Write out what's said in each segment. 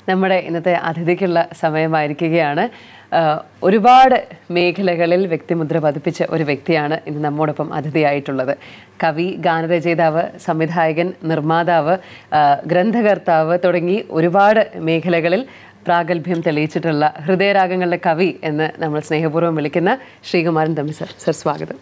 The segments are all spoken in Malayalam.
നമ്മുടെ ഇന്നത്തെ അതിഥിക്കുള്ള സമയമായിരിക്കുകയാണ് ആഹ് ഒരുപാട് മേഖലകളിൽ വ്യക്തിമുദ്ര പതിപ്പിച്ച ഒരു വ്യക്തിയാണ് ഇന്ന് നമ്മോടൊപ്പം അതിഥിയായിട്ടുള്ളത് കവി ഗാനരചയിതാവ് സംവിധായകൻ നിർമ്മാതാവ് ആഹ് ഗ്രന്ഥകർത്താവ് തുടങ്ങി ഒരുപാട് മേഖലകളിൽ പ്രാഗൽഭ്യം തെളിയിച്ചിട്ടുള്ള ഹൃദയരാഗങ്ങളുടെ കവി എന്ന് നമ്മൾ സ്നേഹപൂർവ്വം വിളിക്കുന്ന ശ്രീകുമാരൻ തമ്പി സർ സർ സ്വാഗതം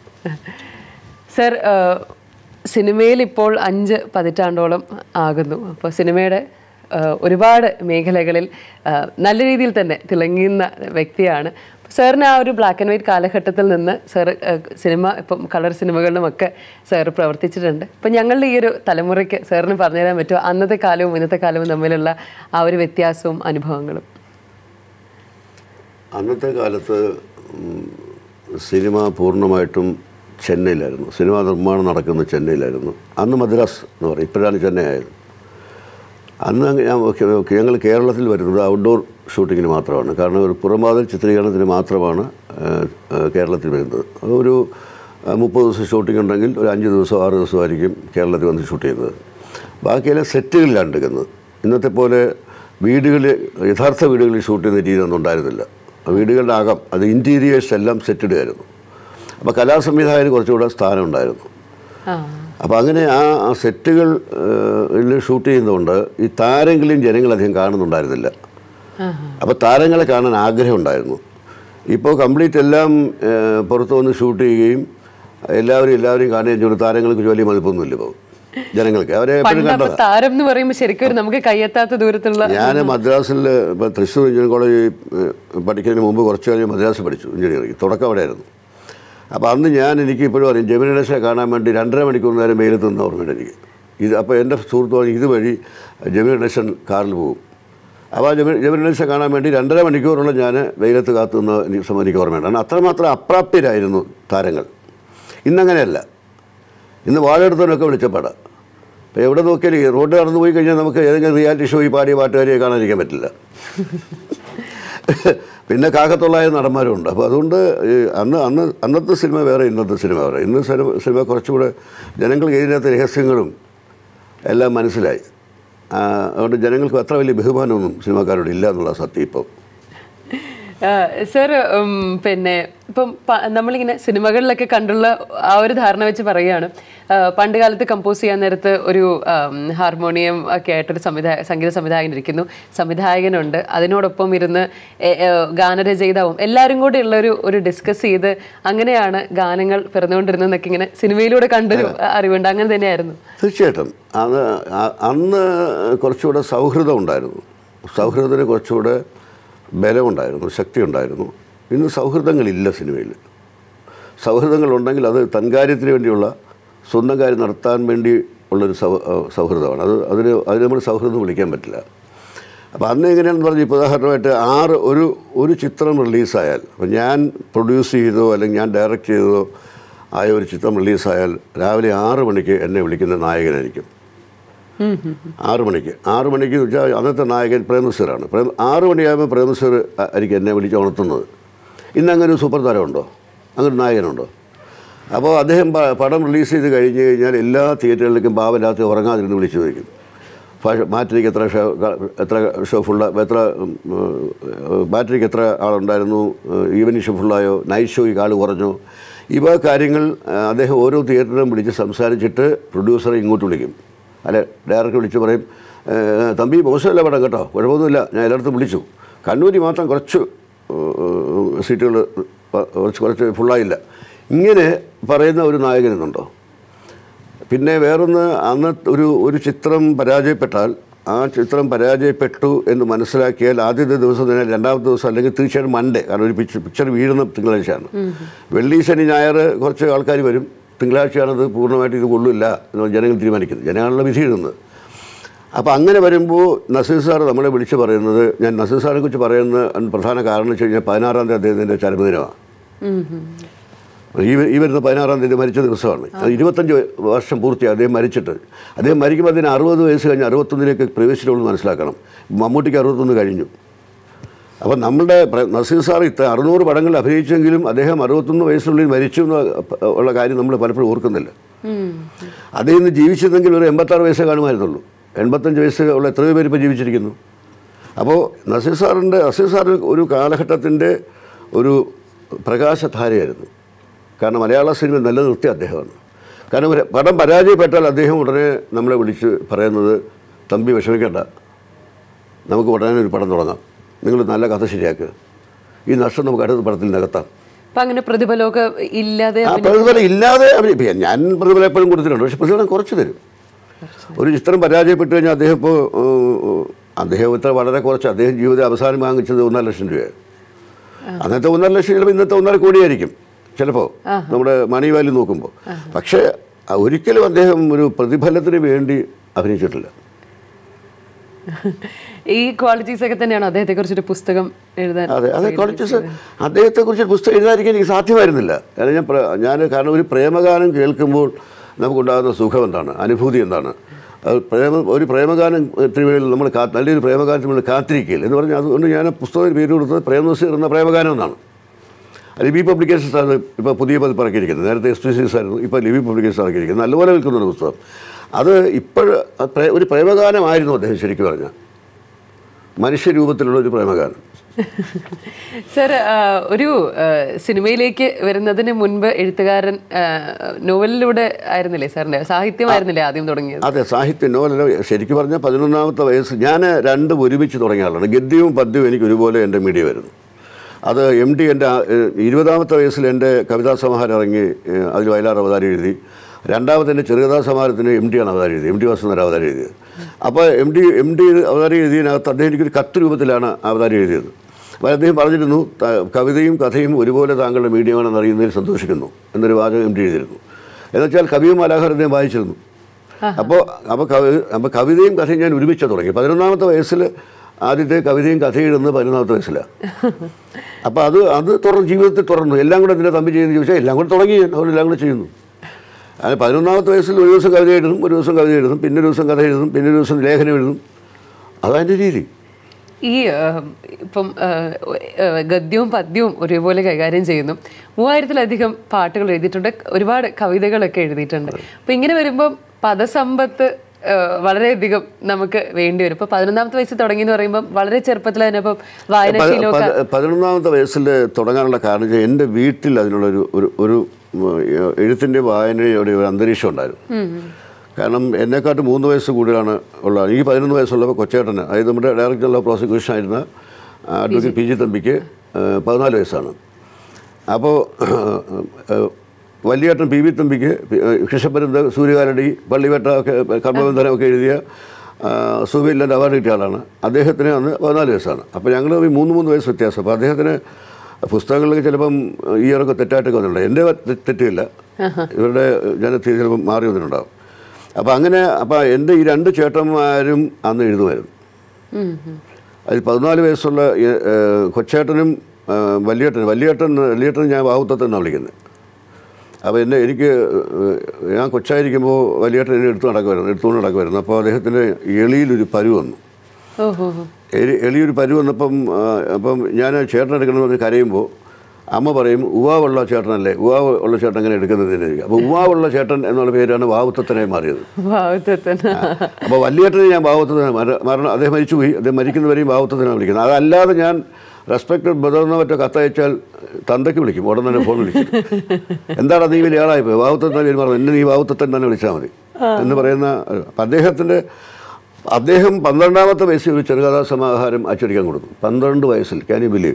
സർ ആഹ് സിനിമയിൽ ഇപ്പോൾ അഞ്ച് പതിറ്റാണ്ടോളം ആകുന്നു അപ്പോൾ സിനിമയുടെ ആഹ് ഒരുപാട് മേഖലകളിൽ ആഹ് നല്ല രീതിയിൽ തന്നെ തിളങ്ങുന്ന വ്യക്തിയാണ് സാറിന് ആ ഒരു ബ്ലാക്ക് ആൻഡ് വൈറ്റ് കാലഘട്ടത്തിൽ നിന്ന് സാർ സിനിമ ഇപ്പം കളർ സിനിമകളിലുമൊക്കെ സാർ പ്രവർത്തിച്ചിട്ടുണ്ട് അപ്പം ഞങ്ങളുടെ ഈ ഒരു തലമുറയ്ക്ക് സാറിന് പറഞ്ഞുതരാൻ പറ്റുമോ അന്നത്തെ കാലവും ഇന്നത്തെ കാലവും തമ്മിലുള്ള ആ ഒരു വ്യത്യാസവും അനുഭവങ്ങളും അന്നത്തെ കാലത്ത് ഉം, സിനിമ പൂർണ്ണമായിട്ടും ചെന്നൈയിലായിരുന്നു സിനിമാ നിർമ്മാണം നടക്കുന്നത് ചെന്നൈയിലായിരുന്നു അന്ന് മദ്രാസ് എന്ന് പറയും ഇപ്പോഴാണ് ചെന്നൈ ആയത് അന്ന് അങ്ങ് ഞാൻ ഓക്കെ, ഓക്കെ, ഞങ്ങൾ കേരളത്തിൽ വരുന്നത് ഔട്ട്ഡോർ ഷൂട്ടിങ്ങിന് മാത്രമാണ് കാരണം ഒരു പുറംവാതിൽ ചിത്രീകരണത്തിന് മാത്രമാണ് ആ, ആ, കേരളത്തിൽ വരുന്നത് അതൊരു ആ, മുപ്പത് ദിവസം ഷൂട്ടിംഗ് ഉണ്ടെങ്കിൽ ഒരു അഞ്ച് ദിവസം ആറ് ദിവസമായിരിക്കും കേരളത്തിൽ വന്ന് ഷൂട്ട് ചെയ്യുന്നത് ബാക്കിയെല്ലാം സെറ്റുകളിലാണ് എടുക്കുന്നത് ഇന്നത്തെ പോലെ വീടുകളിൽ യഥാർത്ഥ വീടുകളിൽ ഷൂട്ട് ചെയ്യുന്ന രീതിയൊന്നും ഉണ്ടായിരുന്നില്ല ആ വീടുകളുടെ അകം അത് ഇൻറ്റീരിയേഴ്സ് എല്ലാം സെറ്റിടുകയായിരുന്നു അപ്പോൾ കലാസംവിധായകന് കുറച്ചുകൂടെ സ്ഥാനം ഉണ്ടായിരുന്നു ആ അപ്പോൾ അങ്ങനെ ആ ആ സെറ്റുകൾ ഷൂട്ട് ചെയ്യുന്നതുകൊണ്ട് ഈ താരങ്ങളെയും ജനങ്ങൾ അധികം കാണുന്നുണ്ടായിരുന്നില്ല ആ അപ്പോൾ താരങ്ങളെ കാണാൻ ആഗ്രഹം ഉണ്ടായിരുന്നു ഇപ്പോൾ കംപ്ലീറ്റ് എല്ലാം ഏഹ്, പുറത്ത് വന്ന് ഷൂട്ട് ചെയ്യുകയും എല്ലാവരും എല്ലാവരെയും കാണുകയും ചെയ്യുന്നു താരങ്ങൾക്ക് ജോലി മതിപ്പൊന്നുമില്ല ഇപ്പോൾ ജനങ്ങൾക്ക് അവരെ എപ്പോഴും പണ്ട് കണ്ടതാണ് അപ്പൊ താരം എന്ന് പറയുമ്പോൾ ശരിക്കും ഒരു നമുക്ക് കയ്യെത്താത്ത ദൂരത്തുള്ള ഞാൻ മദ്രാസിൽ ഇപ്പോൾ തൃശ്ശൂർ എഞ്ചിനീയറിംഗ് കോളേജ് പഠിക്കുന്നതിന് മുമ്പ് കുറച്ച് കഴിഞ്ഞ് മദ്രാസ് പഠിച്ചു എഞ്ചിനീയറിംഗ് തുടക്കം അവിടെയായിരുന്നു അപ്പോൾ അന്ന് ഞാൻ എനിക്ക് ഇപ്പോഴും അറിയാം ജെമിനേഷനെ കാണാൻ വേണ്ടി രണ്ടര മണിക്കൂർ നേരം വെയിലത്ത് നിന്ന് ഓർമ്മയുണ്ട് എനിക്ക് ഇത് അപ്പോൾ എൻ്റെ സുഹൃത്ത് പറഞ്ഞു ഇതുവഴി ജെമിനേഷൻ കാറിൽ പോകും അപ്പോൾ ആ ജെമി ജെമിനേഷനെ കാണാൻ വേണ്ടി രണ്ടര മണിക്കൂറോളം ഞാൻ വെയിലത്ത് കാത്തു നിന്ന് എനിക്ക് സമയം എനിക്ക് ഓർമ്മയുണ്ട് കാരണം അത്രമാത്രം അപ്രാപ്യരായിരുന്നു താരങ്ങൾ ഇന്നങ്ങനെയല്ല ഇന്ന് വാഴെടുത്തവനൊക്കെ വിളിച്ചപ്പാടാ ഇപ്പോൾ എവിടെ നോക്കിയാലും ഈ റോഡ് കടന്നു പോയി കഴിഞ്ഞാൽ നമുക്ക് ഏതെങ്കിലും റിയാലിറ്റി ഷോ ഈ പാടിയ പാട്ടുകാരിയെ കാണാതിരിക്കാൻ പറ്റില്ല പിന്നെ കാക്കത്തുള്ളായ നടന്മാരും ഉണ്ട് അപ്പോൾ അതുകൊണ്ട് ഈ അന്ന് അന്ന് അന്നത്തെ സിനിമ വേറെ ഇന്നത്തെ സിനിമ വേറെ ഇന്ന് സിനിമ സിനിമ കുറച്ചുകൂടെ ജനങ്ങൾക്ക് ഇതിനകത്ത് രഹസ്യങ്ങളും എല്ലാം മനസ്സിലായി ആ, അതുകൊണ്ട് ജനങ്ങൾക്ക് അത്ര വലിയ ബഹുമാനമൊന്നും സിനിമാക്കാരോട് ഇല്ല എന്നുള്ള സത്യം ഇപ്പോൾ സർ പിന്നെ ഇപ്പം പ- നമ്മളിങ്ങനെ സിനിമകളിലൊക്കെ കണ്ടുള്ള ആ ഒരു ധാരണ വെച്ച് പറയുകയാണ് ആ, പണ്ട് കാലത്ത് കമ്പോസ് ചെയ്യാൻ നേരത്ത് ഒരു ആം, ഹാർമോണിയം ഒക്കെ ആയിട്ടൊരു സംവിധായ സംഗീത സംവിധായകൻ ഇരിക്കുന്നു സംവിധായകനുണ്ട് അതിനോടൊപ്പം ഇരുന്ന് എ- എ, ഗാനരചയിതാവും എല്ലാവരും കൂടി ഉള്ള ഒരു ഒരു ഡിസ്കസ് ചെയ്ത് അങ്ങനെയാണ് ഗാനങ്ങൾ പിറന്നുകൊണ്ടിരുന്നതെന്നൊക്കെ ഇങ്ങനെ സിനിമയിലൂടെ കണ്ടൊരു അറിവുണ്ട് അങ്ങനെ തന്നെയായിരുന്നു തീർച്ചയായിട്ടും അത് അ- അന്ന് കുറച്ചുകൂടെ സൗഹൃദം ഉണ്ടായിരുന്നു സൗഹൃദത്തിന് കുറച്ചുകൂടെ ബലമുണ്ടായിരുന്നു ശക്തി ഉണ്ടായിരുന്നു ഇന്ന് സൗഹൃദങ്ങളില്ല സിനിമയിൽ സൗഹൃദങ്ങളുണ്ടെങ്കിൽ അത് തൻകാര്യത്തിന് വേണ്ടിയുള്ള സ്വന്തം കാര്യം നടത്താൻ വേണ്ടി ഉള്ളൊരു സൗ സൗഹൃദമാണ് അത് അതിന് അതിന് നമ്മൾ സൗഹൃദം വിളിക്കാൻ പറ്റില്ല അപ്പോൾ അന്ന് എങ്ങനെയാണെന്ന് പറഞ്ഞാൽ ഇപ്പോൾ ഉദാഹരണമായിട്ട് ആറ് ഒരു ഒരു ചിത്രം റിലീസായാൽ അപ്പോൾ ഞാൻ പ്രൊഡ്യൂസ് ചെയ്തോ അല്ലെങ്കിൽ ഞാൻ ഡയറക്റ്റ് ചെയ്തോ ആയ ഒരു ചിത്രം റിലീസായാൽ രാവിലെ ആറ് മണിക്ക് എന്നെ വിളിക്കുന്ന നായകനായിരിക്കും ആറ് മണിക്ക് ആറ് മണിക്ക് എന്ന് വെച്ചാൽ അന്നത്തെ നായകൻ പ്രേംനസീറാണ് പ്രേം ആറ് മണിയാകുമ്പോൾ പ്രേംനസീർ ആയിരിക്കും എന്നെ വിളിച്ച് ഉണർത്തുന്നത് ഇന്ന് അങ്ങനെ ഒരു സൂപ്പർ താരമുണ്ടോ അങ്ങനെ ഒരു നായകനുണ്ടോ അപ്പോൾ അദ്ദേഹം പ- പടം റിലീസ് ചെയ്ത് കഴിഞ്ഞ് കഴിഞ്ഞാൽ എല്ലാ തിയേറ്ററുകളിലേക്കും ബാബൻ രാത്രി ഉറങ്ങാതിരുന്ന് വിളിച്ചു ചോദിക്കും പക്ഷേ ബാറ്ററിക്ക് എത്ര ഷോ എത്ര ഷോ ഫുള്ള എത്ര ബാറ്ററിക്ക് എത്ര ആളുണ്ടായിരുന്നു ഈവനിങ് ഷോ ഫുള്ളായോ നൈറ്റ് ഷോയ്ക്ക് ആൾ കുറഞ്ഞോ ഇവ കാര്യങ്ങൾ ആ, അദ്ദേഹം ഓരോ തിയേറ്ററിലും വിളിച്ച് സംസാരിച്ചിട്ട് പ്രൊഡ്യൂസറെ ഇങ്ങോട്ട് വിളിക്കും അല്ലെ ഡയറക്ടർ വിളിച്ച് പറയും "ഏ, തമ്പി മോശമല്ല പടം കേട്ടോ കുഴപ്പമൊന്നുമില്ല ഞാൻ എല്ലായിടത്തും വിളിച്ചു കണ്ണൂരി മാത്രം കുറച്ച് സീറ്റുകൾ കുറച്ച് കുറച്ച് ഫുള്ളായില്ല ഇങ്ങനെ പറയുന്ന ഒരു നായകനെന്നുണ്ടോ പിന്നെ വേറൊന്ന് അന്ന് ഒരു ഒരു ചിത്രം പരാജയപ്പെട്ടാൽ ആ ചിത്രം പരാജയപ്പെട്ടു എന്ന് മനസ്സിലാക്കിയാൽ ആദ്യത്തെ ദിവസം തന്നെ രണ്ടാമത്തെ ദിവസം അല്ലെങ്കിൽ തീർച്ചയായിട്ടും മൺഡേ കാരണം ഒരു പിക്ചർ പിക്ചർ വീഴുന്ന തിങ്കളാഴ്ചയാണ് വെള്ളി ശനി ഞായർ കുറച്ച് ആൾക്കാർ വരും തിങ്കളാഴ്ചയാണത് പൂർണ്ണമായിട്ട് ഇത് കൊള്ളില്ല എന്ന് ജനങ്ങൾ തീരുമാനിക്കുന്നത് ജനങ്ങളുടെ വിധി എഴുതുന്നത് അപ്പോൾ അങ്ങനെ വരുമ്പോൾ നസീർ സാർ നമ്മളെ വിളിച്ച് പറയുന്നത് ഞാൻ നസീർ സാറിനെ കുറിച്ച് പറയുന്ന പ്രധാന കാരണം എന്ന് വെച്ച് കഴിഞ്ഞാൽ പതിനാറാം തീയതി അദ്ദേഹത്തിൻ്റെ ചരമദിനമാണ് ഈ ഈ വരുന്ന പതിനാറാം തീയതി മരിച്ച ദിവസമാണ് അത് ഇരുപത്തഞ്ച് വർഷം പൂർത്തിയായി അദ്ദേഹം മരിച്ചിട്ട് അദ്ദേഹം മരിക്കുമ്പോൾ അതിന് അറുപത് വയസ്സ് കഴിഞ്ഞ് അറുപത്തൊന്നിലേക്ക് പ്രവേശിച്ചുള്ളൂ മനസ്സിലാക്കണം മമ്മൂട്ടിക്ക് അറുപത്തൊന്ന് കഴിഞ്ഞു അപ്പോൾ നമ്മളുടെ പ്ര- നസീർ സാർ ഇത്ര അറുന്നൂറ് പടങ്ങളിൽ അഭിനയിച്ചെങ്കിലും അദ്ദേഹം അറുപത്തൊന്ന് വയസ്സിനുള്ളിൽ മരിച്ചു എന്ന് ഉള്ള കാര്യം നമ്മൾ പലപ്പോഴും ഓർക്കുന്നില്ല അദ്ദേഹം ഇന്ന് ജീവിച്ചിരുന്നെങ്കിൽ ഒരു എൺപത്താറ് വയസ്സേ കാണുമായിരുന്നുള്ളൂ എൺപത്തഞ്ച് വയസ്സ് ഉള്ള എത്രയോ പേര് ഇപ്പോൾ ജീവിച്ചിരിക്കുന്നു അപ്പോൾ നസീർ സാറിൻ്റെ നസീർ സാർ ഒരു കാലഘട്ടത്തിൻ്റെ ഒരു പ്രകാശധാരയായിരുന്നു കാരണം മലയാള സിനിമ നിലനിർത്തിയ അദ്ദേഹമാണ് കാരണം ഒരു പടം പരാജയപ്പെട്ടാൽ അദ്ദേഹം ഉടനെ നമ്മളെ വിളിച്ച് പറയുന്നത് തമ്പി വിഷമിക്കേണ്ട നമുക്ക് ഉടനെ ഒരു പടം തുടങ്ങാം നിങ്ങൾ നല്ല കഥ ശരിയാക്കുക ഈ നഷ്ടം നമുക്ക് അടുത്ത പടത്തിൽ നികത്താം അപ്പൊ അങ്ങനെ പ്രതിഫലമൊക്കെ ഇല്ലാതെ ആ പ്രതിഫലം ഇല്ലാതെ അഭിനയി- ഇപ്പം ഞാൻ പ്രതിഫലം എപ്പോഴും കൊടുത്തിട്ടുണ്ട് പക്ഷെ പ്രതിഫലം കുറച്ച് തരും ഒരു ചിത്രം പരാജയപ്പെട്ട് കഴിഞ്ഞാൽ അദ്ദേഹം ഇപ്പോൾ അദ്ദേഹത്തെ വളരെ കുറച്ച് അദ്ദേഹം ജീവിത അവസാനം വാങ്ങിച്ചത് ഒന്നര ലക്ഷം രൂപയാണ് അന്നത്തെ ഒന്നര ലക്ഷം ചിലപ്പോൾ ഇന്നത്തെ ഒന്നര കോടിയായിരിക്കും ചിലപ്പോൾ നമ്മുടെ മണി വാല്യൂ നോക്കുമ്പോൾ പക്ഷേ ആ, ഒരിക്കലും അദ്ദേഹം ഒരു പ്രതിഫലത്തിന് വേണ്ടി അഭിനയിച്ചിട്ടില്ല ഈ ക്വാളിറ്റീസ് ഒക്കെ തന്നെയാണ് അദ്ദേഹത്തെ കുറിച്ചൊരു പുസ്തകം എഴുതാൻ അതെ അതെ ക്വാളിറ്റീസ് അദ്ദേഹത്തെക്കുറിച്ച് പുസ്തകം എഴുതാതിരിക്കാൻ എനിക്ക് സാധ്യമായിരുന്നില്ല കാരണം ഞാൻ പ്ര- ഞാൻ കാരണം ഒരു പ്രേമഗാനം കേൾക്കുമ്പോൾ നമുക്കുണ്ടാകുന്ന സുഖം എന്താണ് അനുഭൂതി എന്താണ് അത് പ്രേമ ഒരു പ്രേമഗാനത്തിന് വേണ്ടി നമ്മൾ കാ നല്ലൊരു പ്രേമഗാനത്തിന് വേണ്ടി കാത്തിരിക്കില്ല എന്ന് പറഞ്ഞാൽ അതുകൊണ്ട് ഞാൻ ആ പുസ്തകത്തിന് പേര് കൊടുത്തത് പ്രേമനസീർ എന്ന പ്രേമഗാനം എന്നാണ് ലിബി പബ്ലിക്കേഷൻസ് ആണ് ഇപ്പോൾ പുതിയ പതിപ്പ് ഇറക്കിയിരിക്കുന്നത് നേരത്തെ എസ് ടി സീസ് ആയിരുന്നു ഇപ്പോൾ ലിബി പബ്ലിക്കേഷൻസ് ഇറക്കിയിരിക്കുന്നത് നല്ലപോലെ വിൽക്കുന്ന ഒരു പുസ്തകം അത് ഇപ്പോൾ ഒരു പ്രേമഗാനമായിരുന്നു അദ്ദേഹം ശരിക്കും പറഞ്ഞാൽ മനുഷ്യരൂപത്തിലുള്ള ഒരു പ്രേമഗാനം സർ ആ, ഒരു ആ, സിനിമയിലേക്ക് വരുന്നതിന് മുൻപ് എഴുത്തുകാരൻ ആ, നോവലിലൂടെ ആയിരുന്നില്ലേ സാറിന്റെ സാഹിത്യമായിരുന്നില്ലേ ആദ്യം തുടങ്ങിയത് അതെ സാഹിത്യ നോവലല്ല ശരിക്കും പറഞ്ഞാൽ പതിനൊന്നാമത്തെ വയസ്സ് ഞാൻ രണ്ടും ഒരുമിച്ച് തുടങ്ങിയ ആളാണ് ഗദ്യവും പദ്യവും എനിക്ക് ഒരുപോലെ എൻ്റെ മീഡിയ വരുന്നു അത് എം ഡി എൻ്റെ ആ, ഏഹ്, ഇരുപതാമത്തെ വയസ്സിൽ എൻ്റെ കവിതാ സമാഹാരം ഇറങ്ങി ഏഹ്, അതിൽ വയലാർ അവതാരം എഴുതി രണ്ടാമത്തെ എൻ്റെ ചെറുകഥാ സമാഹാരത്തിന് എം ഡിയാണ് അവതാരം എഴുതിയത് എം ഡി വാസുന്നേര അവതാരം എഴുതിയത് അപ്പോൾ എം ഡി എം ഡി അവതാരം എഴുതിയതിനകത്ത് അദ്ദേഹം എനിക്കൊരു കത്ത് രൂപത്തിലാണ് അവതാരം എഴുതിയത് അപ്പോൾ അദ്ദേഹം പറഞ്ഞിരുന്നു ത- കവിതയും കഥയും ഒരുപോലെ താങ്കളുടെ മീഡിയമാണെന്ന് അറിയുന്നതിൽ സന്തോഷിക്കുന്നു എന്നൊരു വാചകം എം ഡി എഴുതിയിരുന്നു എന്നുവെച്ചാൽ കവിയും മാലാഹർ അദ്ദേഹം വായിച്ചിരുന്നു അപ്പോൾ അപ്പോൾ കവി അപ്പോൾ കവിതയും കഥയും ഞാൻ ഒരുമിച്ച് തുടങ്ങി പതിനൊന്നാമത്തെ വയസ്സിൽ ആദ്യത്തെ കവിതയും കഥയും എഴുതുന്നത് പതിനൊന്നാമത്തെ വയസ്സിലാണ് അപ്പോൾ അത് അത് തുറന്നു ജീവിതത്തിൽ തുറന്നു എല്ലാം കൂടെ എന്തിനാ തമ്പി ചെയ്യുന്നത് ചോദിച്ചാൽ എല്ലാം കൂടെ തുടങ്ങി ഞാൻ അതുകൊണ്ട് എല്ലാം കൂടെ ചെയ്യുന്നു അത് പതിനൊന്നാമത്തെ വയസ്സിൽ ഒരു ദിവസം കവിത എഴുതും ഒരു ദിവസം കവിത എഴുതും പിന്നെ ഒരു ദിവസം കഥ എഴുതും പിന്നെ ഒരു ദിവസം ലേഖനം എഴുതും അതാണ് രീതി ഈ ആ, ഇപ്പം ആ, ആ, ഗദ്യവും പദ്യവും ഒരുപോലെ കൈകാര്യം ചെയ്യുന്നു മൂവായിരത്തിലധികം പാട്ടുകൾ എഴുതിയിട്ടുണ്ട് ഒരുപാട് കവിതകളൊക്കെ എഴുതിയിട്ടുണ്ട് അപ്പൊ ഇങ്ങനെ വരുമ്പം പദസമ്പത്ത് ആ, വളരെയധികം നമുക്ക് വേണ്ടി വരും ഇപ്പൊ പതിനൊന്നാമത്തെ വയസ്സിൽ തുടങ്ങി എന്ന് പറയുമ്പോൾ വളരെ ചെറുപ്പത്തിൽ തന്നെ ഇപ്പം വായനശീലമൊക്കെ പത- പതിനൊന്നാമത്തെ വയസ്സിൽ തുടങ്ങാനുള്ള കാരണം വെച്ചാൽ എൻ്റെ വീട്ടിൽ അതിനുള്ളൊരു ഒരു ഒരു ഉം, എഴുത്തിൻ്റെ വായനയുടെ ഒരു അന്തരീക്ഷം ഉണ്ടായിരുന്നു കാരണം എന്നെക്കാട്ട് മൂന്ന് വയസ്സ് കൂടുതലാണ് ഉള്ള എനിക്ക് പതിനൊന്ന് വയസ്സുള്ളപ്പോൾ കൊച്ചേട്ടന് അതായത് നമ്മുടെ ഡയറക്ടർ ഓഫ് പ്രോസിക്യൂഷൻ ആയിരുന്ന അഡ്വക്കേറ്റ് പി ജി തമ്പിക്ക് ഏഹ്, പതിനാല് വയസ്സാണ് അപ്പോൾ ഏഹ്, വലിയേട്ടൻ പി വി തമ്പിക്ക് കൃഷപ്പരുന്ത് സൂര്യകാലടി പള്ളിവേട്ട ഒക്കെ കർമ്മബന്ധനമൊക്കെ എഴുതിയ സുബില്ലൻ്റെ അവാർഡ് കിട്ടിയ ആളാണ് അദ്ദേഹത്തിന് അന്ന് പതിനാല് വയസ്സാണ് അപ്പോൾ ഞങ്ങൾ ഈ മൂന്ന് മൂന്ന് വയസ്സ് വ്യത്യാസം അപ്പോൾ അദ്ദേഹത്തിന് പുസ്തകങ്ങളിലൊക്കെ ചിലപ്പം ഇയറൊക്കെ തെറ്റായിട്ടൊക്കെ വന്നിട്ടുണ്ട് എൻ്റെ തെ- തെറ്റില്ല ഇവരുടെ ജനത്തിൽ ചിലപ്പം മാറി വന്നിട്ടുണ്ടാവും അപ്പോൾ അങ്ങനെ അപ്പോൾ എൻ്റെ ഈ രണ്ട് ചേട്ടന്മാരും അന്ന് എഴുതുമായിരുന്നു ഉം, ഉം. അതിൽ പതിനാല് വയസ്സുള്ള ഏ- ഏ, കൊച്ചേട്ടനും ആ, വലിയേട്ടനും വലിയേട്ടൻ വലിയേട്ടൻ ഞാൻ ബാഹുത്തത്തെ എന്നാണ് വിളിക്കുന്നത് അപ്പോൾ എന്നെ എനിക്ക് ഏ, ഞാൻ കൊച്ചായിരിക്കുമ്പോൾ വലിയേട്ടൻ എന്നെ എടുത്തു നടക്കുമായിരുന്നു എടുത്തുകൊണ്ട് നടക്കുമായിരുന്നു അപ്പോൾ അദ്ദേഹത്തിൻ്റെ എളിയിലൊരു പരു വന്നു ഓഹോ ഹോ. എലി എളിയൊരു പരു വന്നപ്പം ആ, അപ്പം ഞാൻ ചേട്ടൻ എടുക്കണമെന്ന് പറഞ്ഞ് കരയുമ്പോൾ അമ്മ പറയും ഉവാവുള്ള ചേട്ടനല്ലേ ഉവാവ് ഉള്ള ചേട്ടൻ എങ്ങനെ എടുക്കുന്നതിന് അപ്പോൾ ഉവാവുള്ള ചേട്ടൻ എന്നുള്ള പേരാണ് വാവുത്തത്തനായി മാറിയത് ഭാവത്തത്തൻ അപ്പോൾ വലിയേട്ടനെ ഞാൻ ഭാവത്തത്തിന് മരണം അദ്ദേഹം മരിച്ചുപോയി അദ്ദേഹം മരിക്കുന്നവരെയും ഭാവത്തത്തിനാണ് വിളിക്കുന്നത് അതല്ലാതെ ഞാൻ റെസ്പെക്റ്റഡ് ബ്രദറിനോ മറ്റോ കത്തയച്ചാൽ തന്തയ്ക്ക് വിളിക്കും ഉടൻ തന്നെ ഫോൺ വിളിക്കും എന്താണ് നീ വലിയ ആളായി പോയി ഭാവത്തത്തിന് പേര് പറഞ്ഞു എന്നെ നീ ഭാവത്തൻ തന്നെ വിളിച്ചാൽ മതി എന്ന് പറയുന്ന അപ്പം അദ്ദേഹത്തിൻ്റെ അദ്ദേഹം പന്ത്രണ്ടാമത്തെ വയസ്സിൽ ഒരു ചെറുകഥാ സമാഹാരം അച്ചടിക്കാൻ കൊടുത്തു പന്ത്രണ്ട് വയസ്സിൽ ക്യാൻ യു ബിലീവ്